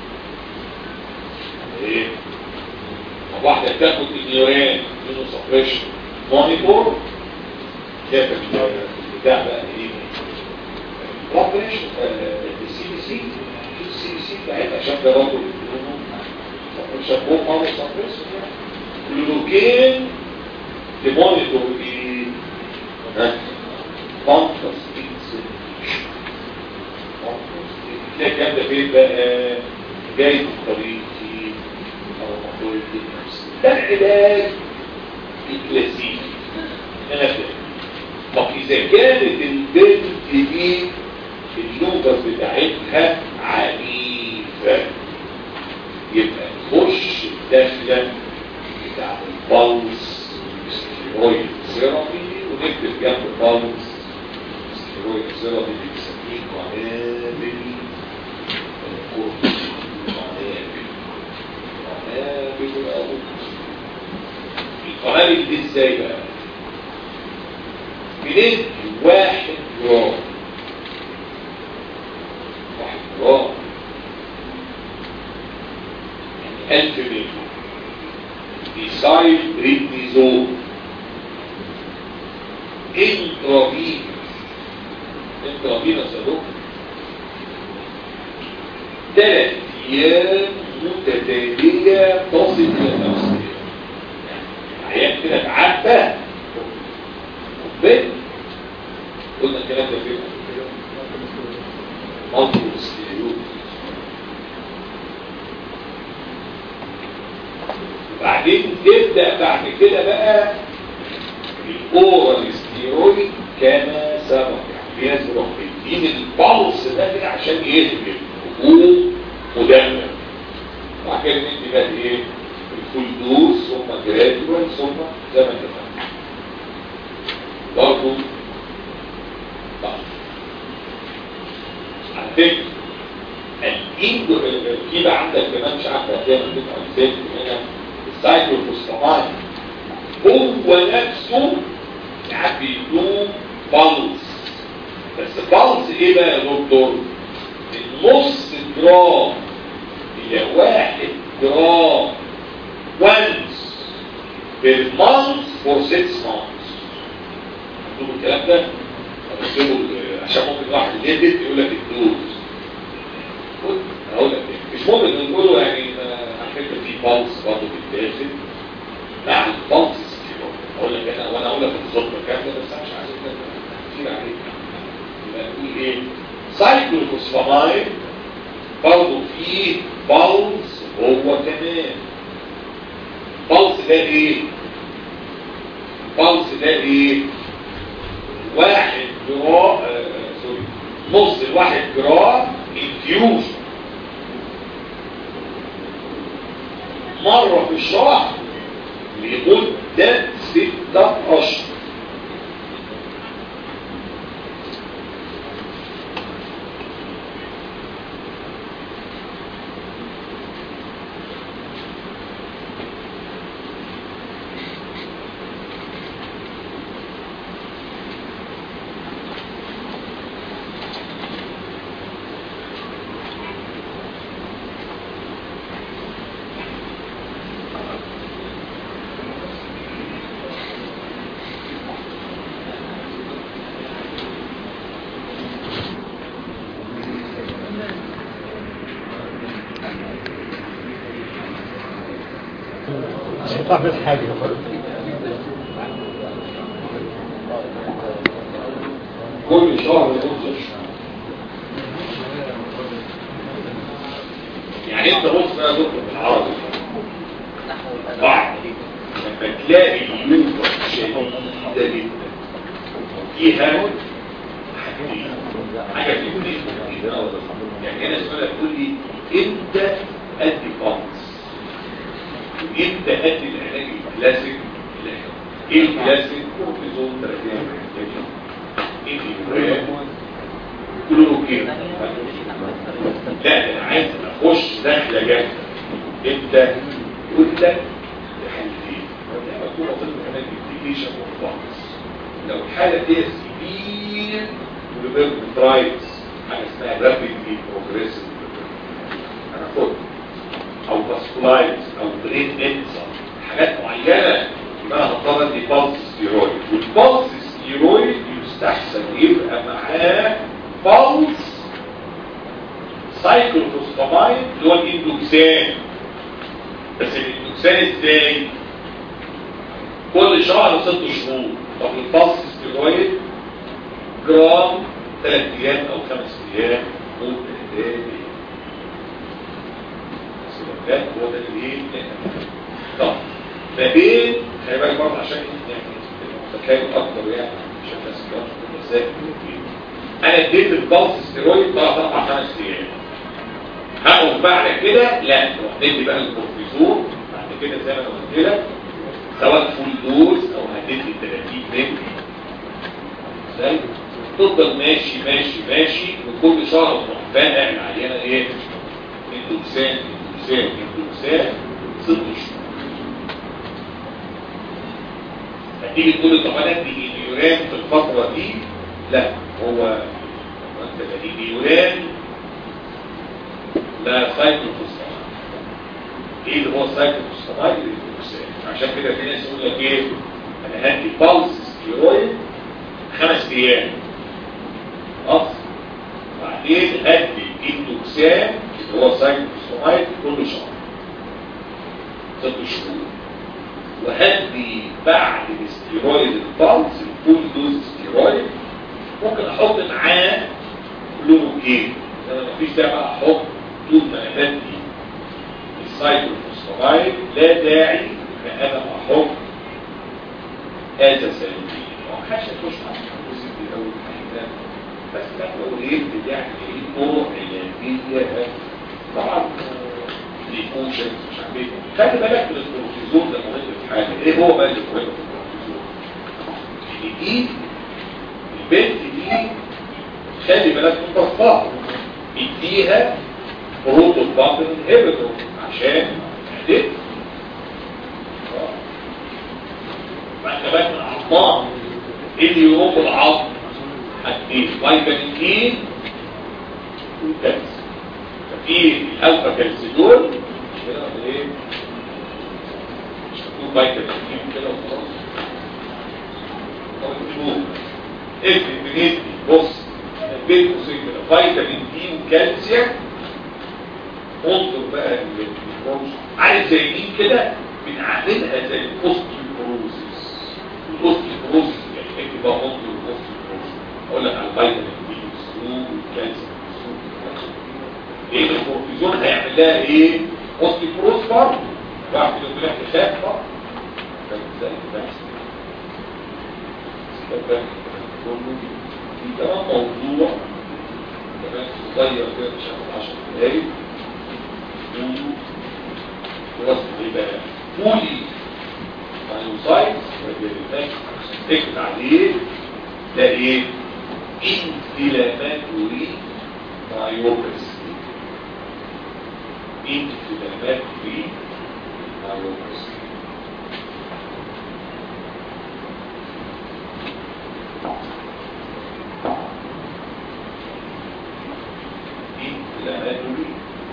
ايه طب واحده بتاخد النيوران منه سبريشن مونيتور شايف البتاع بقى ايه الابريشن السي بي سي السي بي سي بتاعتها عشان ده برضه شابوه مونو سبريشن كلوروكين لمونيتور ايه ها فانتس تلاقي الكلام ده فين بقى جاي في الطريق او موضوع النفس ده العلاج الكلاسيكي انا فاهم طب اذا كانت البنت دي اللوبس بتاعتها عنيفه يبقى نخش الداخله بتاع البلس ستيرويد ثيرابي ونكتب جنب البلس ستيرويد ثيرابي اللي بنسميه قنابل القنابل دي ازاي بقى بندي واحد جرام واحد جرام يعني ألف ملي ديسايل بريدنيزون انترافينوس انترافينوس يا دكتور ثلاث ايام متتاليه تصل الى خمس ايام عيان كده تعبى بنت قلنا الكلام ده فين مالتي سكليروز وبعدين تبدا بعد كده بقى الاورال ستيرويد كما سبق يعني بيزرع بيدين البلس ده كده عشان يهدم هجوم مدمر وبعد كده ندي بقى ايه الفول دوز ثم جرادوال ثم زي ما اتفقنا برضه على فكره الاندو في بقى عندك كمان مش عارف هتلاقي مكتوب على الفيلم هنا السايكلوفوسفامايد هو نفسه ساعات بيدوم بالز بس بالز ايه بقى يا دكتور؟ النص جرام الى واحد جرام once per month for six months مكتوب الكلام ده هنكتبه عشان ممكن واحد يدت يقول لك الدوز اقول لك مش ممكن نقوله يعني على فكره في بالز برضه بيتاخد مع البالز اقول لك انا وانا اقول لك الخطبه كامله بس مش عايز كتير عليك يبقى نقول ايه سايكلوفوسفامايد برضه فيه بالز هو كمان بالز ده ايه بالز ده ايه واحد جرام آه سوري نص الواحد جرام انفيوجن مرة في الشهر لمدة ستة أشهر تعمل حاجة كل شهر يكون يعني انت بص بقى دكتور بالعربي بعض لما تلاقي اللوبة شديدة جدا فيها حاجتين حاجة في اثنين يعني انا سؤالك تقول لي امتى ادي فانس امتى ادي العلاج الكلاسيك ايه الكلاسيك كورتيزون 30 ايه الوراء كلوروكين لا انا عايز اخش داخله جامده امتى يقول لك حالتين لما تكون طفل كمان انديكيشن وفانس لو الحاله دي سيفير وليبرترايتس حاجه اسمها رابيدلي بروجريسيف انا خد او باسكولايتس او برين انسر حاجات معينه يبقى انا هضطر ادي بالس ستيرويد والبالس ستيرويد يستحسن يبقى معاه بالس سايكلوفوسفامايد اللي هو الاندوكسان بس الاندوكسان ازاي؟ كل شهر ست شهور طب البالس ستيرويد جرام ثلاث ايام او خمس ايام ممكن ده هو ده الايه طب ما بين خلي بالك برضه عشان يعني متكامل اكتر يعني عشان الناس تفهم ازاي انا اديت البلس ستيرويد ثلاث اربع خمس ايام هقف بعد كده لا تروح ندي بقى الكورتيزون بعد كده زي ما انا قلت لك سواء فول دوز او هتدي 30 مللي ازاي تفضل ماشي ماشي ماشي وكل شهر تروح فاهم العينه ايه اندوكسان اندوكسان اندوكسان ست شهور هتيجي تقول طب انا ادي اليوران في الفتره دي لا هو انت اليوران لا سايكلوفوسفامايد ايه اللي هو سايكلوفوسفامايد الاندوكسان عشان كده في ناس يقول لك ايه انا هدي بالس ستيرويد خمس ايام خلاص بعدين هدي اندوكسان اللي هو سايكلوسومايد كل شهر ست شهور وهدي بعد الاستيرويد البالس الفول دوز ستيرويد ممكن احط معاه كلوروكين انما مفيش داعي بقى احط طول ما انا بدي السايكلوسومايد لا داعي ان انا احط هذا سلبي ما حدش يخش على الجزء دي اول حاجه بس لا لو ايه بتاعت ايه طرق علاجيه طبعا ديكوشن مش عارف ايه خلي بالك من الكورتيزون ده مهم في حاجه ايه هو بقى اللي مهم في الكورتيزون؟ ان دي البنت دي خلي بالك من ضغطها اديها بروتون بامب انهبيتور عشان تهدئ فانت بالك من اعضاء ايه اللي يقوم بالعظم حاجتين فيتامين اي والكالسيوم ففي الالفا كالسيدول مش كده ولا ايه؟ مش مكتوب فيتامين اي كده وخلاص طب اكتبوه اكتب من ايه بص بين قوسين كده فيتامين دي وكالسيوم انظر بقى للبروش عارف زي مين كده بنعملها زي الاوستيوبروزيس الاوستيوبروزيس يعني اكتب بقى انظر الاوستيوبروزيس اقول لك على الفيتامين دي والسلوك والكالسيوم ايه الكورتيزون هيعمل لها ايه اوستيوبروز برضه واحد يقول لك خاف برضه ده ازاي بس كله في كمان موضوع كمان صغير كده مش هاخد 10 دقايق خلاص يبقى فولي مايوسايتس اكتب عليه ده ايه انفلاماتوري مايوباسي انفلاماتوري مايوباسي inflammatory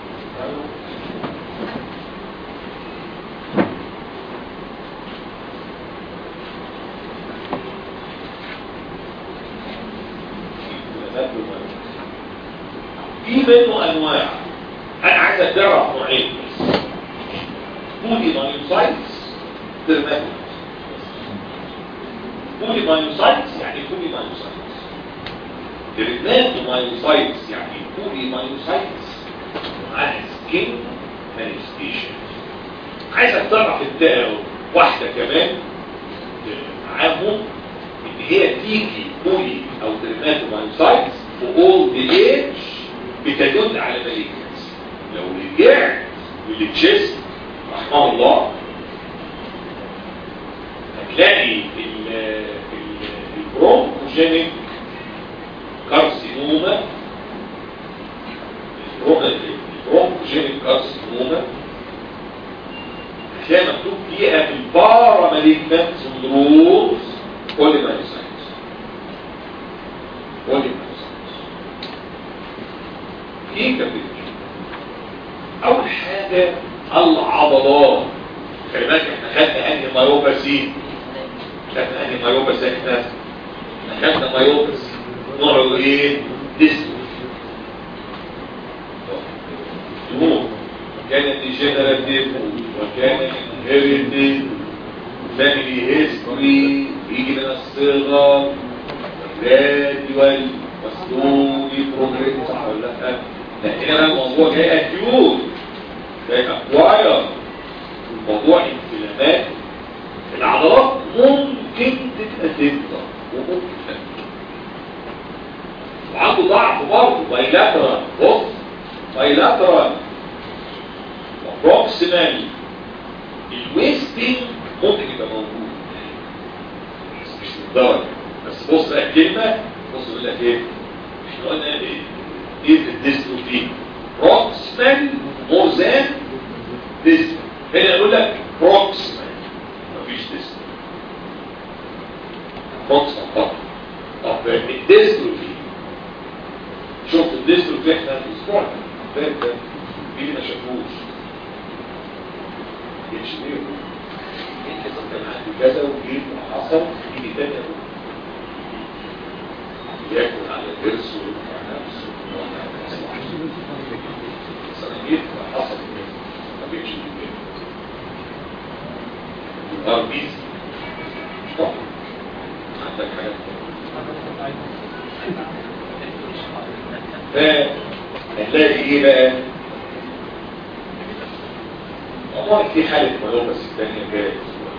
في منه انواع انا عايز تعرف نوعين بس بولي مايوسايتس درماتوس بولي مايوسايتس يعني بولي مايوسايتس درماتومايوسايتس يعني بولي مايوسايتس معاها سكين مانيستيشن عايزك تعرف انت واحده كمان معاهم ان هي تيجي بولي او درماتومايوسايتس في اول ذا ايج بتدل على ماليكنس لو رجعت للتشيست رحمه الله هتلاقي البرونكوجينيك كارسينوما البرونكوجينيك كارسينوما هتلاقي مكتوب فيها في البارا ماليجنت سندرومز بوليمايسايتس بوليمايسايتس ايه كبير اول حاجة العضلات خلي بالك احنا خدنا انهي مايوباسي خدنا انهي مايوباسي احنا خدنا مايوباسي نوعه ايه ديستروفي دموع كان ديجنراتيف وكان انهيرتد فاميلي هيستوري بيجي من الصغر جراديوال مسلولي بروجريس صح ولا لا؟ لا هنا الموضوع جاي اكيوت جاي اكواير الموضوع انفلامات العضلات ممكن تبقى تكبر وممكن تكبر وعنده ضعف برضه بايلاترال بص بايلاترال وبروكسيمال الويستنج ممكن يبقى موجود بس مش للدرجه بس بص بقى الكلمه بص بيقول لك ايه احنا قلنا ايه ايه الديستروفي بروكسيمال مور ذان ديستروفي هنا يقول لك بروكسيمال مفيش ديستروفي بروكسيمال فقط طب الديستروفي شفت الديستروفي احنا الاسبوع ده فات ده مين اللي ما شافوش اتش بي كان عندي كذا وجيت وحصل يجي تاني أقول ياكل على الدرس ويرفع نفسه ويوضع مصلحته بس انا جيت وحصل كده ما بقتش كده الاربيز طبعا عندك حاجات فهنلاقي ايه بقى والله في حالة ملوبس الثانية جاية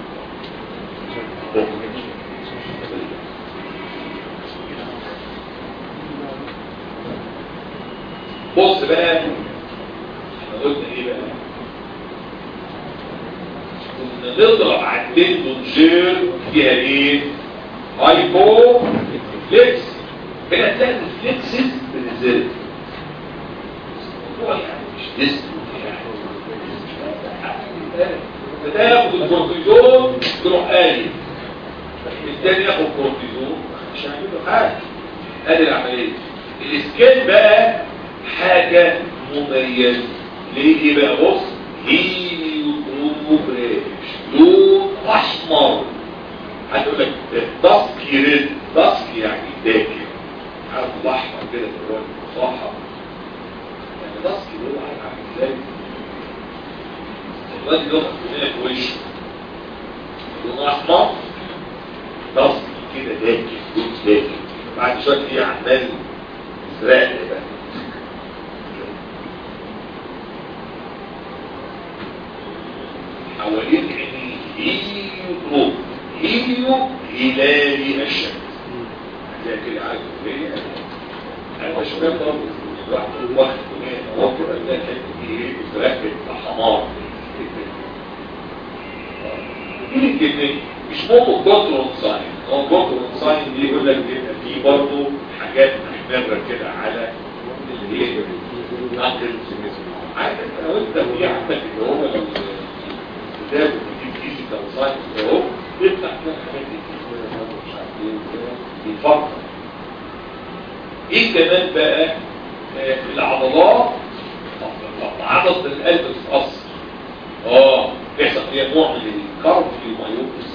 بص بقى احنا قلنا ايه بقى كنا نضرب على التندونجير فيها ايه هايبو فليكس هنا تلاقي الفليكسز بنزلت الموضوع يعني مش ديسك يعني بتاخد الكورتيزون تروح قايل التاني ياخد كورتيزون مش هيعمل له حاجه ادي العمليه الاسكان بقى حاجه مميزه ليه ايه بقى بص هيليوتروبريش لون احمر هتقول لك داسكي ريد داسكي يعني داكن عارف الاحمر كده في الوجه صح يعني داسكي ده عامل ازاي الواد يقف هنا في وشه لون احمر داسكي كده داكن لون داكن بعد شويه تلاقيه عمال ازرق بقى حوالين عينيه هيليو هيليو هلالي الشمس هتلاقي كده عارف ليه انا مش فاهم برضه الواحد واخد هو كده تلاقي الحته دي ايه بتركب حمار دي الجنين مش موضوع كنترول ساين هو كنترول ساين دي يقول لك بيبقى فيه برضه حاجات محمره كده على اللي هي نقل عارف انت لو انت في عندك اللي هو الكتاب بتجيب فيزيكال ساينس اهو بيطلع فيها الحاجات دي مش عارف ايه وكده بيفكر ايه كمان بقى آه العضلات طب عضلة القلب بتتأثر اه بيحصل فيها نوع من الكارديومايوبس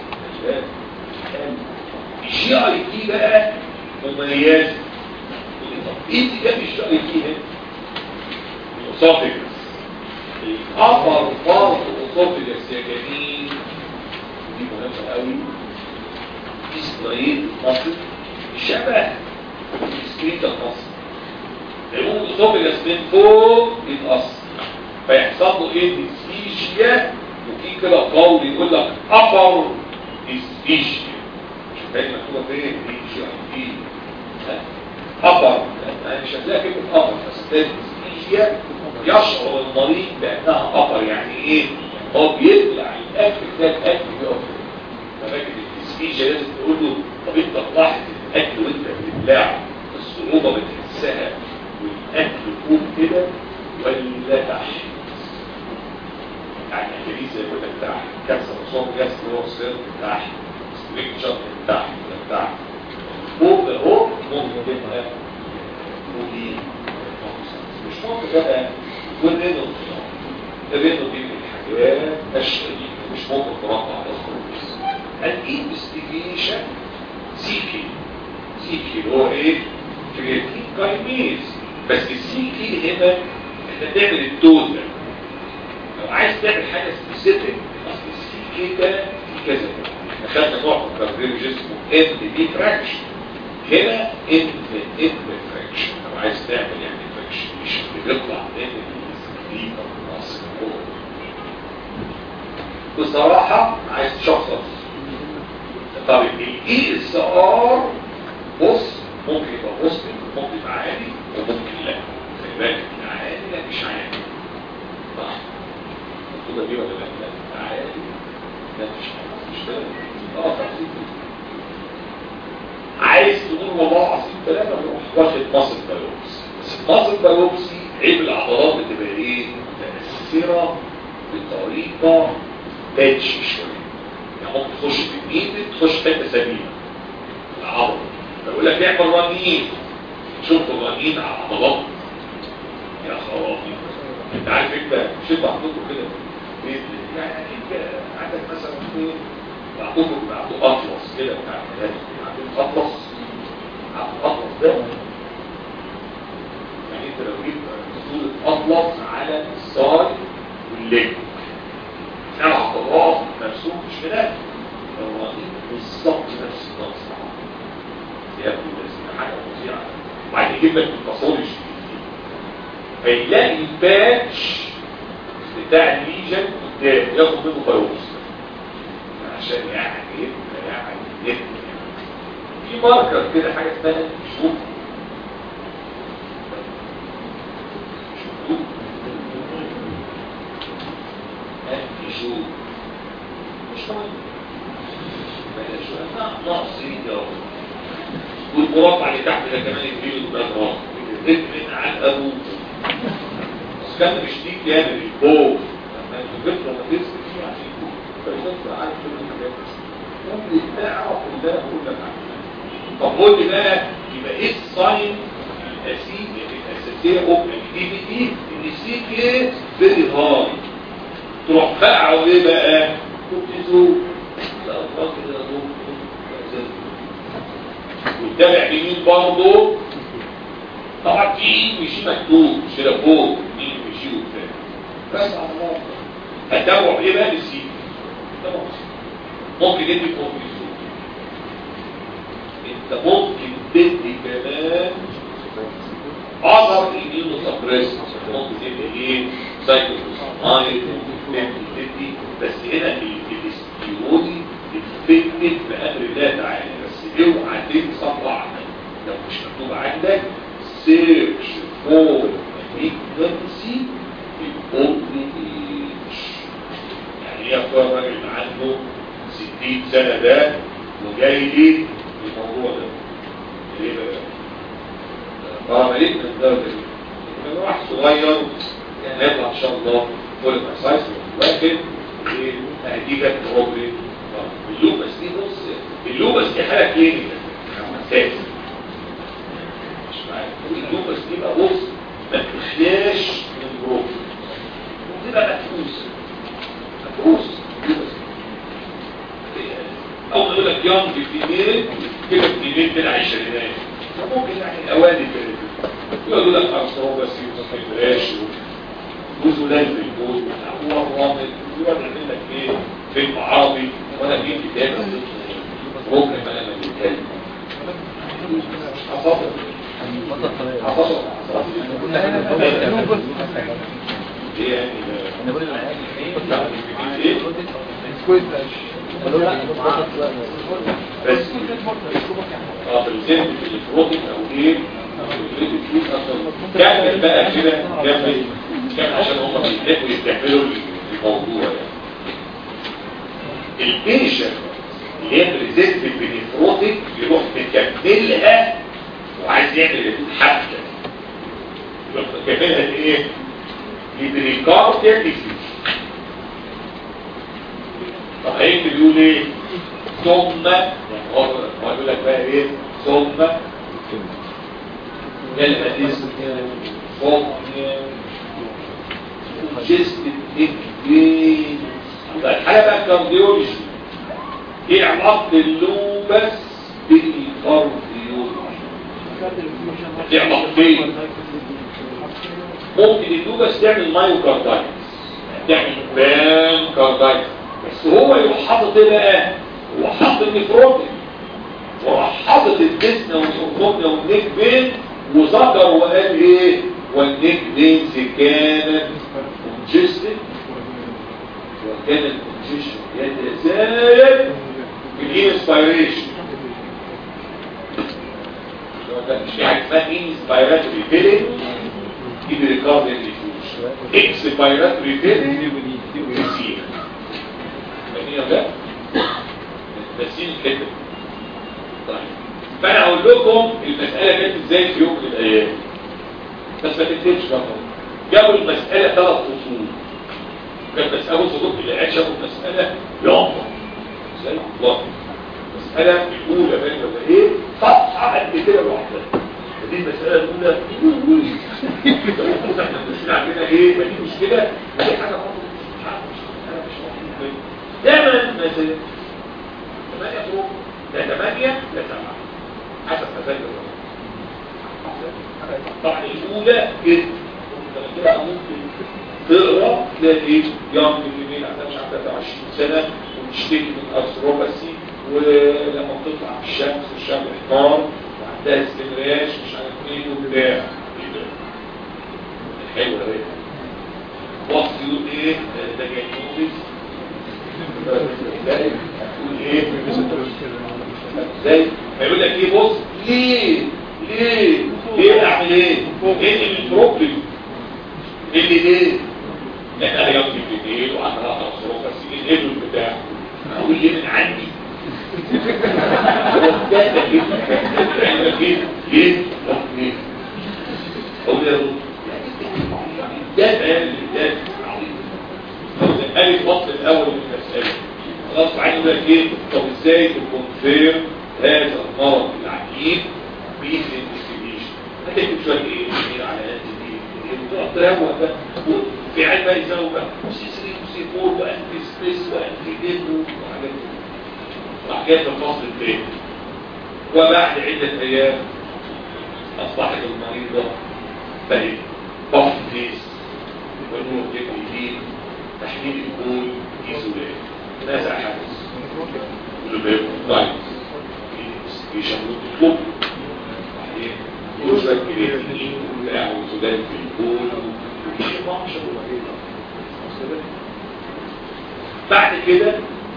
الجي اي تي بقى مميز طب ايه اللي جاب الجي اي تي هنا؟ الاسوفيجس الابر بارت الاسوفيجس يا جميل دي مهمه قوي في ستريت مصر شبه سكريت المصر العمود الاسوفيجس من فوق يتأثر فيحصل له ايه ديسفيشيا وفي كده قول يقول لك ابر ديسفيشيا مش فاهم مكتوبه فين دي جي اي تي ابر مش هتلاقي كلمه ابر بس ده ديسفيشيا يشعر المريض بانها ابر يعني ايه هو بيبلع الاكل ده الاكل بيقف ففاكر الديسفيشيا لازم تقول له طب انت تلاحظ الاكل وانت بتبلعه الصعوبه بتحسها والاكل فوق كده ولا تحت يعني الكنيسه يقول لك تحت كبسه مصاب جاس اللي هو السر تحت ستريكشر تحت تحت فوق ده هو ممكن تبقى فوقيه مش ممكن بقى يكون رينو الرينو دي من الحاجات الشديده مش ممكن ترفع على الخروج الانفستيجيشن سيكي سيكي هو ايه؟ كرياتين كايميز بس السيكي هنا احنا بنعمل الدوز ده لو عايز تعمل حاجه سبيسيفيك اصل السيكي ده في كذا احنا خدنا نوع من الكارديولوجي اسمه ام دي فراكشن هنا ام ام فراكشن لو عايز تعمل يعني فراكشن مش بيطلع من السكريم بصراحة عايز تشخص طب الاي اس ار بص ممكن يبقى مسلم ممكن يبقى عادي وممكن لا خلي بالك عادي لا مش عادي صح المكتوبه دي ولا لا لا عادي لا مش عادي مش ده اه تفصيل عايز تقول والله العظيم ثلاثه روح واخد مصر بايوبسي بس مصر بايوبسي عيب العضلات بتبقى ايه متاثره بطريقه باتشي شويه يعني ممكن تخش في الايد تخش في حته سليمه العضله بقول لك اعمل رنين شوف الرنين على العضلات يا خرابي انت عارف انت شوف عندكم كده يعني انت عندك مثلا ايه معطوه معطوه اطلس كده بتاع معطوه اطلس معطوه اطلس ده يعني انت لو جبت صورة اطلس على الصاج والليل سبع خطوات مرسوم مش كده الرهيب بالظبط نفس النص يا ابني بس حاجه فظيعه وبعدين يجيب لك التصوري فيلاقي الباتش بتاع الليجن قدام ياخد منه فيروس عشان يعني يبقى يعني يبقى في ماركر كده حاجه اسمها شوف شوف شوف مش مهم بلاش شو نقص ايده والمربع اللي تحت ده كمان كبير ده راس الرجل على ابوه بس كان مش دي جامد البوك لما انتوا جبتوا لما تسكت فيه عشان يكون فيصير عارف كل الحاجات ممكن تعرف ان ده كل حاجه طب قول لي بقى يبقى ايه الساين الاساسي الاساسيه اوف اكتيفيتي ان السي كي فيري هاي تروح فقعوا ايه بقى كورتيزول لا الراجل ده وتتابع بمين برضه طبعا في مشي مكتوب مش كده فوق مين مشي وبتاع بس على الله هتابعوا ايه بقى للسي ممكن يدي كورتيزول انت ممكن تدي كمان اثر ايميونو سبريس ممكن تدي ايه سايكوسمايد ممكن تدي بس هنا الاستيرودي اتفتت بامر الله تعالى بس اوعى تنسى واحده لو مش مكتوب عندك سيرش فور ميجنسي الاولد ايج يعني ايه اخويا الراجل اللي عنده 60 سنه ده وجاي لي الموضوع ده ليه بقى؟ اه مليت من الدرجه دي واحد صغير يعني هيطلع ان شاء الله فول اكسايز ولكن دي جت بروبلم اللوبس دي بص اللوبس دي حاله كلينيكال اساس مش معايا اللوبس دي بقى بص ما تخلاش من بروبلم وتبقى مدفوس مدفوس اول ما يقول لك يونج فيميل كده فيميل من العشرينات ممكن يعني اوادي كده يقول لك ارصاد بس بلاش جزء لا الجوز هو الرامل يقعد يعمل لك ايه فيلم عربي وانا اجيب كتاب ممكن انا ما بتكلم حفظت حفظت ايه يعني انا بقول العلاج ايه بس اه بالذات في البروتين او ايه كمل بقى كده كمل كمل عشان هم بيحبوا يستعملوا الموضوع يعني البيشن اللي هي بريزنت بالنفروتيك يروح مكملها وعايز يعمل الحبكه يروح مكملها لايه؟ لبريكارديا ديفيوجن طب هيك بيقول ايه؟ ثم يعني هو هو يقول لك بقى ايه؟ ثم الحديث ثم جست الإجبين الحالة بقى الكارديولوجي ايه علاقة اللوبس بالكارديولوجي دي علاقتين ممكن اللوبس تعمل مايوكاردايتس تعمل بان كاردايتس بس هو يروح حاطط ايه بقى هو حاطط النفروتين وراح حاطط الدسنة والأنفومنا والنيك بين وذكر وقال ايه والنيك بينز كانت كونجستد وكان الكونجيشن يتزايد في الانسبيريشن مش في حاجه اسمها انسبيراتوري فيلينج دي بريكارديال ديفيوجن اكسبيراتوري فيلينج ويسير فاهمين ده؟ بس الحته طيب فانا هقول لكم المساله جت ازاي في يوم من الايام بس ما تنتهيش بقى جابوا المساله ثلاث فصول كانت مساله بص دول اللي قاعد شافوا المساله يوم ازاي والله المساله الاولى باين ولا ايه صفحه قد كده لوحدها دي المساله الاولى احنا بنسمع عندنا ايه ما دي مشكله دي حاجه برضه زمن مثلا 8 فوق لا 8 لا 7 حسب مزاج الراجل طبعا الاولى كده كده ممكن تقرا تلاقي ايه يوم من يومين عندها مش عارفه 23 سنه وتشتكي من ارثروباسي ولما بتطلع في الشمس والشمس احمر وعندها استمراش مش عارف ايه وبتاع ايه ده حلوه ده وقت يقول ايه ده جاي نوبس تقول ايه ازاي هيقول لك ايه بص ليه ليه ليه اعمل ايه ايه البروبلم ايه اللي ليه احنا هيقضي في الليل وعمال اقرا صوره بس ايه الابن بتاعه اقول ليه من عندي هو ده ده ليه ليه ليه ليه اقول له ده بيان ده عظيم قال الفصل الاول من المساله خلاص عايز اقول لك ايه طب ازاي تكونفير هذا المرض العجيب بالانفستيجيشن هتكتب شويه ايه ايه على قد ايه تروق بقى في علم بقى يزود بقى سي 3 وسي 4 وانتي سبيس وانتي ديد وحاجات راح جاي في الفصل الثاني وبعد عده ايام اصبحت المريضه بقت ضغط فيس ونور جديد تحليل البول ايزولات نازع حدث كل ما يكون ضعيف يشغلوا الطب بعدين يوجد كرياتين وبتاع وسودان في البول بعد كده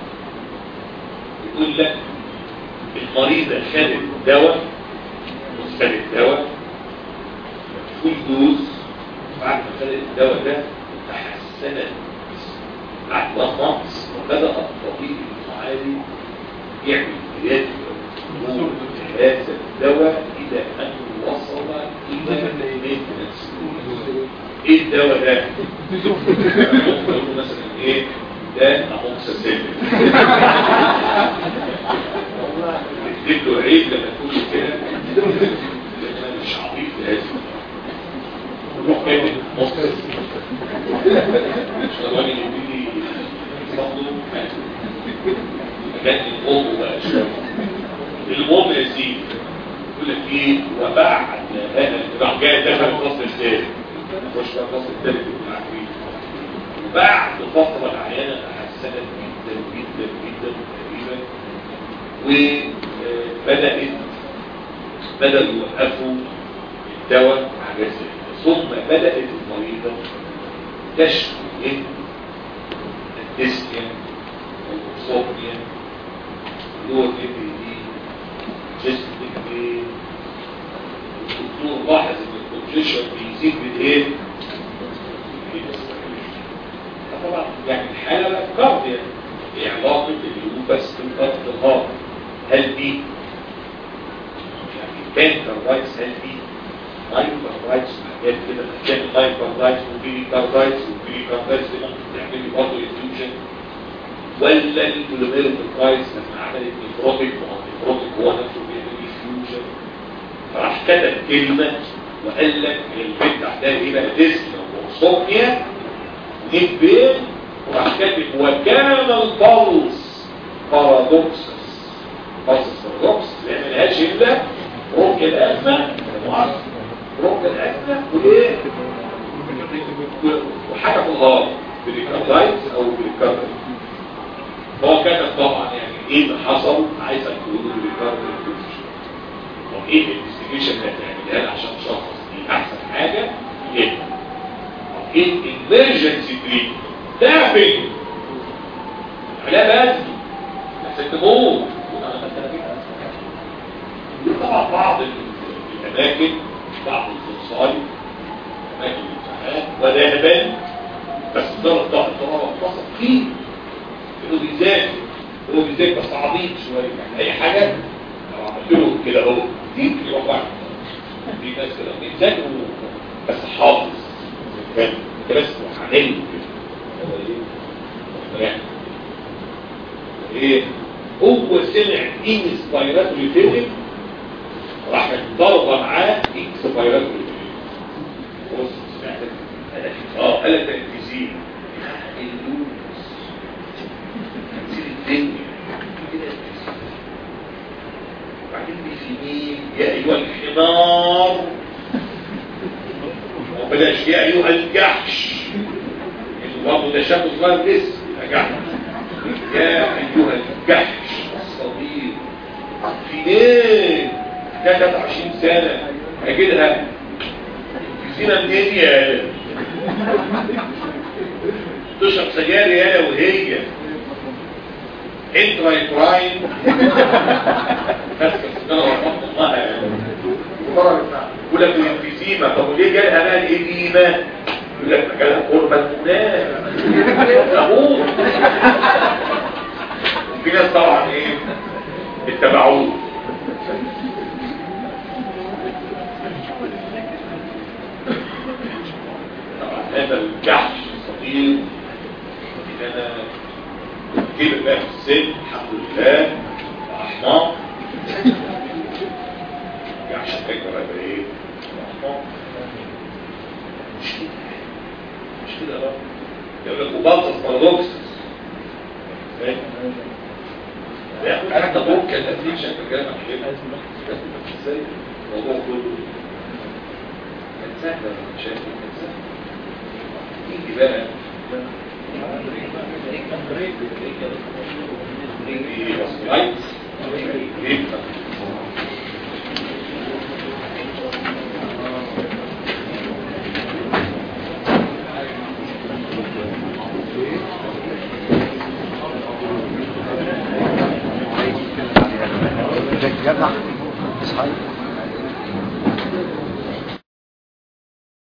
يقول لك المريضة خدت دواء خدت دواء فول دوز بعد ما خدت الدواء ده تحسنت بعد ما نقص وبدأ الطبيب المعالج يعمل علاج هذا الدواء إلى أن وصل إلى المينتنس إيه الدواء ده؟ يقول مثلا إيه؟ ده أموكساسيل تديك له عيد لما تقول كده أنا مش عبيط لازم روح كده مصر مش الراجل يبتدي يصدر كان الأم بقى شوية المهم يا سيدي يقول لك ايه وبعد هذا راح جاي دخل الفصل الثالث نخش بقى الفصل الثالث اللي عارفين وبعد فترة معينة تحسنت جدا جدا جدا تقريبا وبدأت بدأوا يوقفوا الدواء حاجات زي كده ثم بدأت المريضة تشكو من الديسنيا والإنسومنيا اللور نبي دي جسم بين الدكتور لاحظ ان الكونجيشن بيزيد بالايه؟ طبعا يعني الحالة بقى كارديا ايه علاقة اليوبس بالضغط الهارت هل دي يعني بانكرايتس هل دي مايكرايتس حاجات كده كان مايكرايتس وبيريكاردايتس وبيريكاردايتس دي ممكن تعمل لي برضه انفيوجن ولا البوليميروكرايتس لما عملت نيفروتيك والنيفروتيك هو نفسه بيعمل انفيوجن فراح كتب كلمة وقال لك البيت ده ايه بقى ديسنا وصوميا نبين وراح كاتب وكان البلس بارادوكسس بلس بارادوكس لان ملهاش الا ركن الازمه ركن الازمه وايه وحاجه في الهارت بريكاردايتس او بريكاردايتس هو كتب طبعا يعني ايه اللي حصل عايزك تقول له بريكاردايتس طب ايه الانفستيجيشن اللي هتعملها عشان تشخص دي احسن حاجه ايه طب ايه الامرجنسي تريتمنت تعبي علاج بدري عشان تموت طبعا بعض الاماكن بعض الفصائل اماكن الامتحانات وده هبال بس ده الضغط طالما اتصل فيه انه بيذاكر هو بيذاكر بس عبيط شويه يعني اي حاجه لو عملت له كده اهو دي يروح واحد في ناس كده بيذاكروا بس حافظ كان بس حنين كده ايه هو سمع انسبيراتوري فيلم راح ضربه معاه انسبيراتوري فيلم بص سمعت اه قال لك تنفيذين الدنيا كده وبعدين بيسميه يا ايها الحمار وبلاش يا ايها الجحش برضه ده شاب صغير لسه يبقى جحش يا ايها الجحش الصغير في ايه 23 سنه اجدها سينا منين يا تشرب سجاير يا وهي انترا يتراين بس السجارة ورحمة الله يعني يقول لك الانفسيمة طب وليه جالها بقى الإديمة يقول لك جالها قربة مناه تموت في ناس طبعا ايه اتبعوه طبعا هذا الجحش الصغير اللي انا كبر بقى في السن الحمد لله احمر جحش اكبر هيبقى ايه احمر مش كده مش كده بقى يقول لك وبطل بارادوكسس لا حتى ممكن الافليكشن في الجامعه كده ازاي الموضوع كله كان سهل مش كان سهل يجي بقى في وصلايتس يبقى جمع اصحابي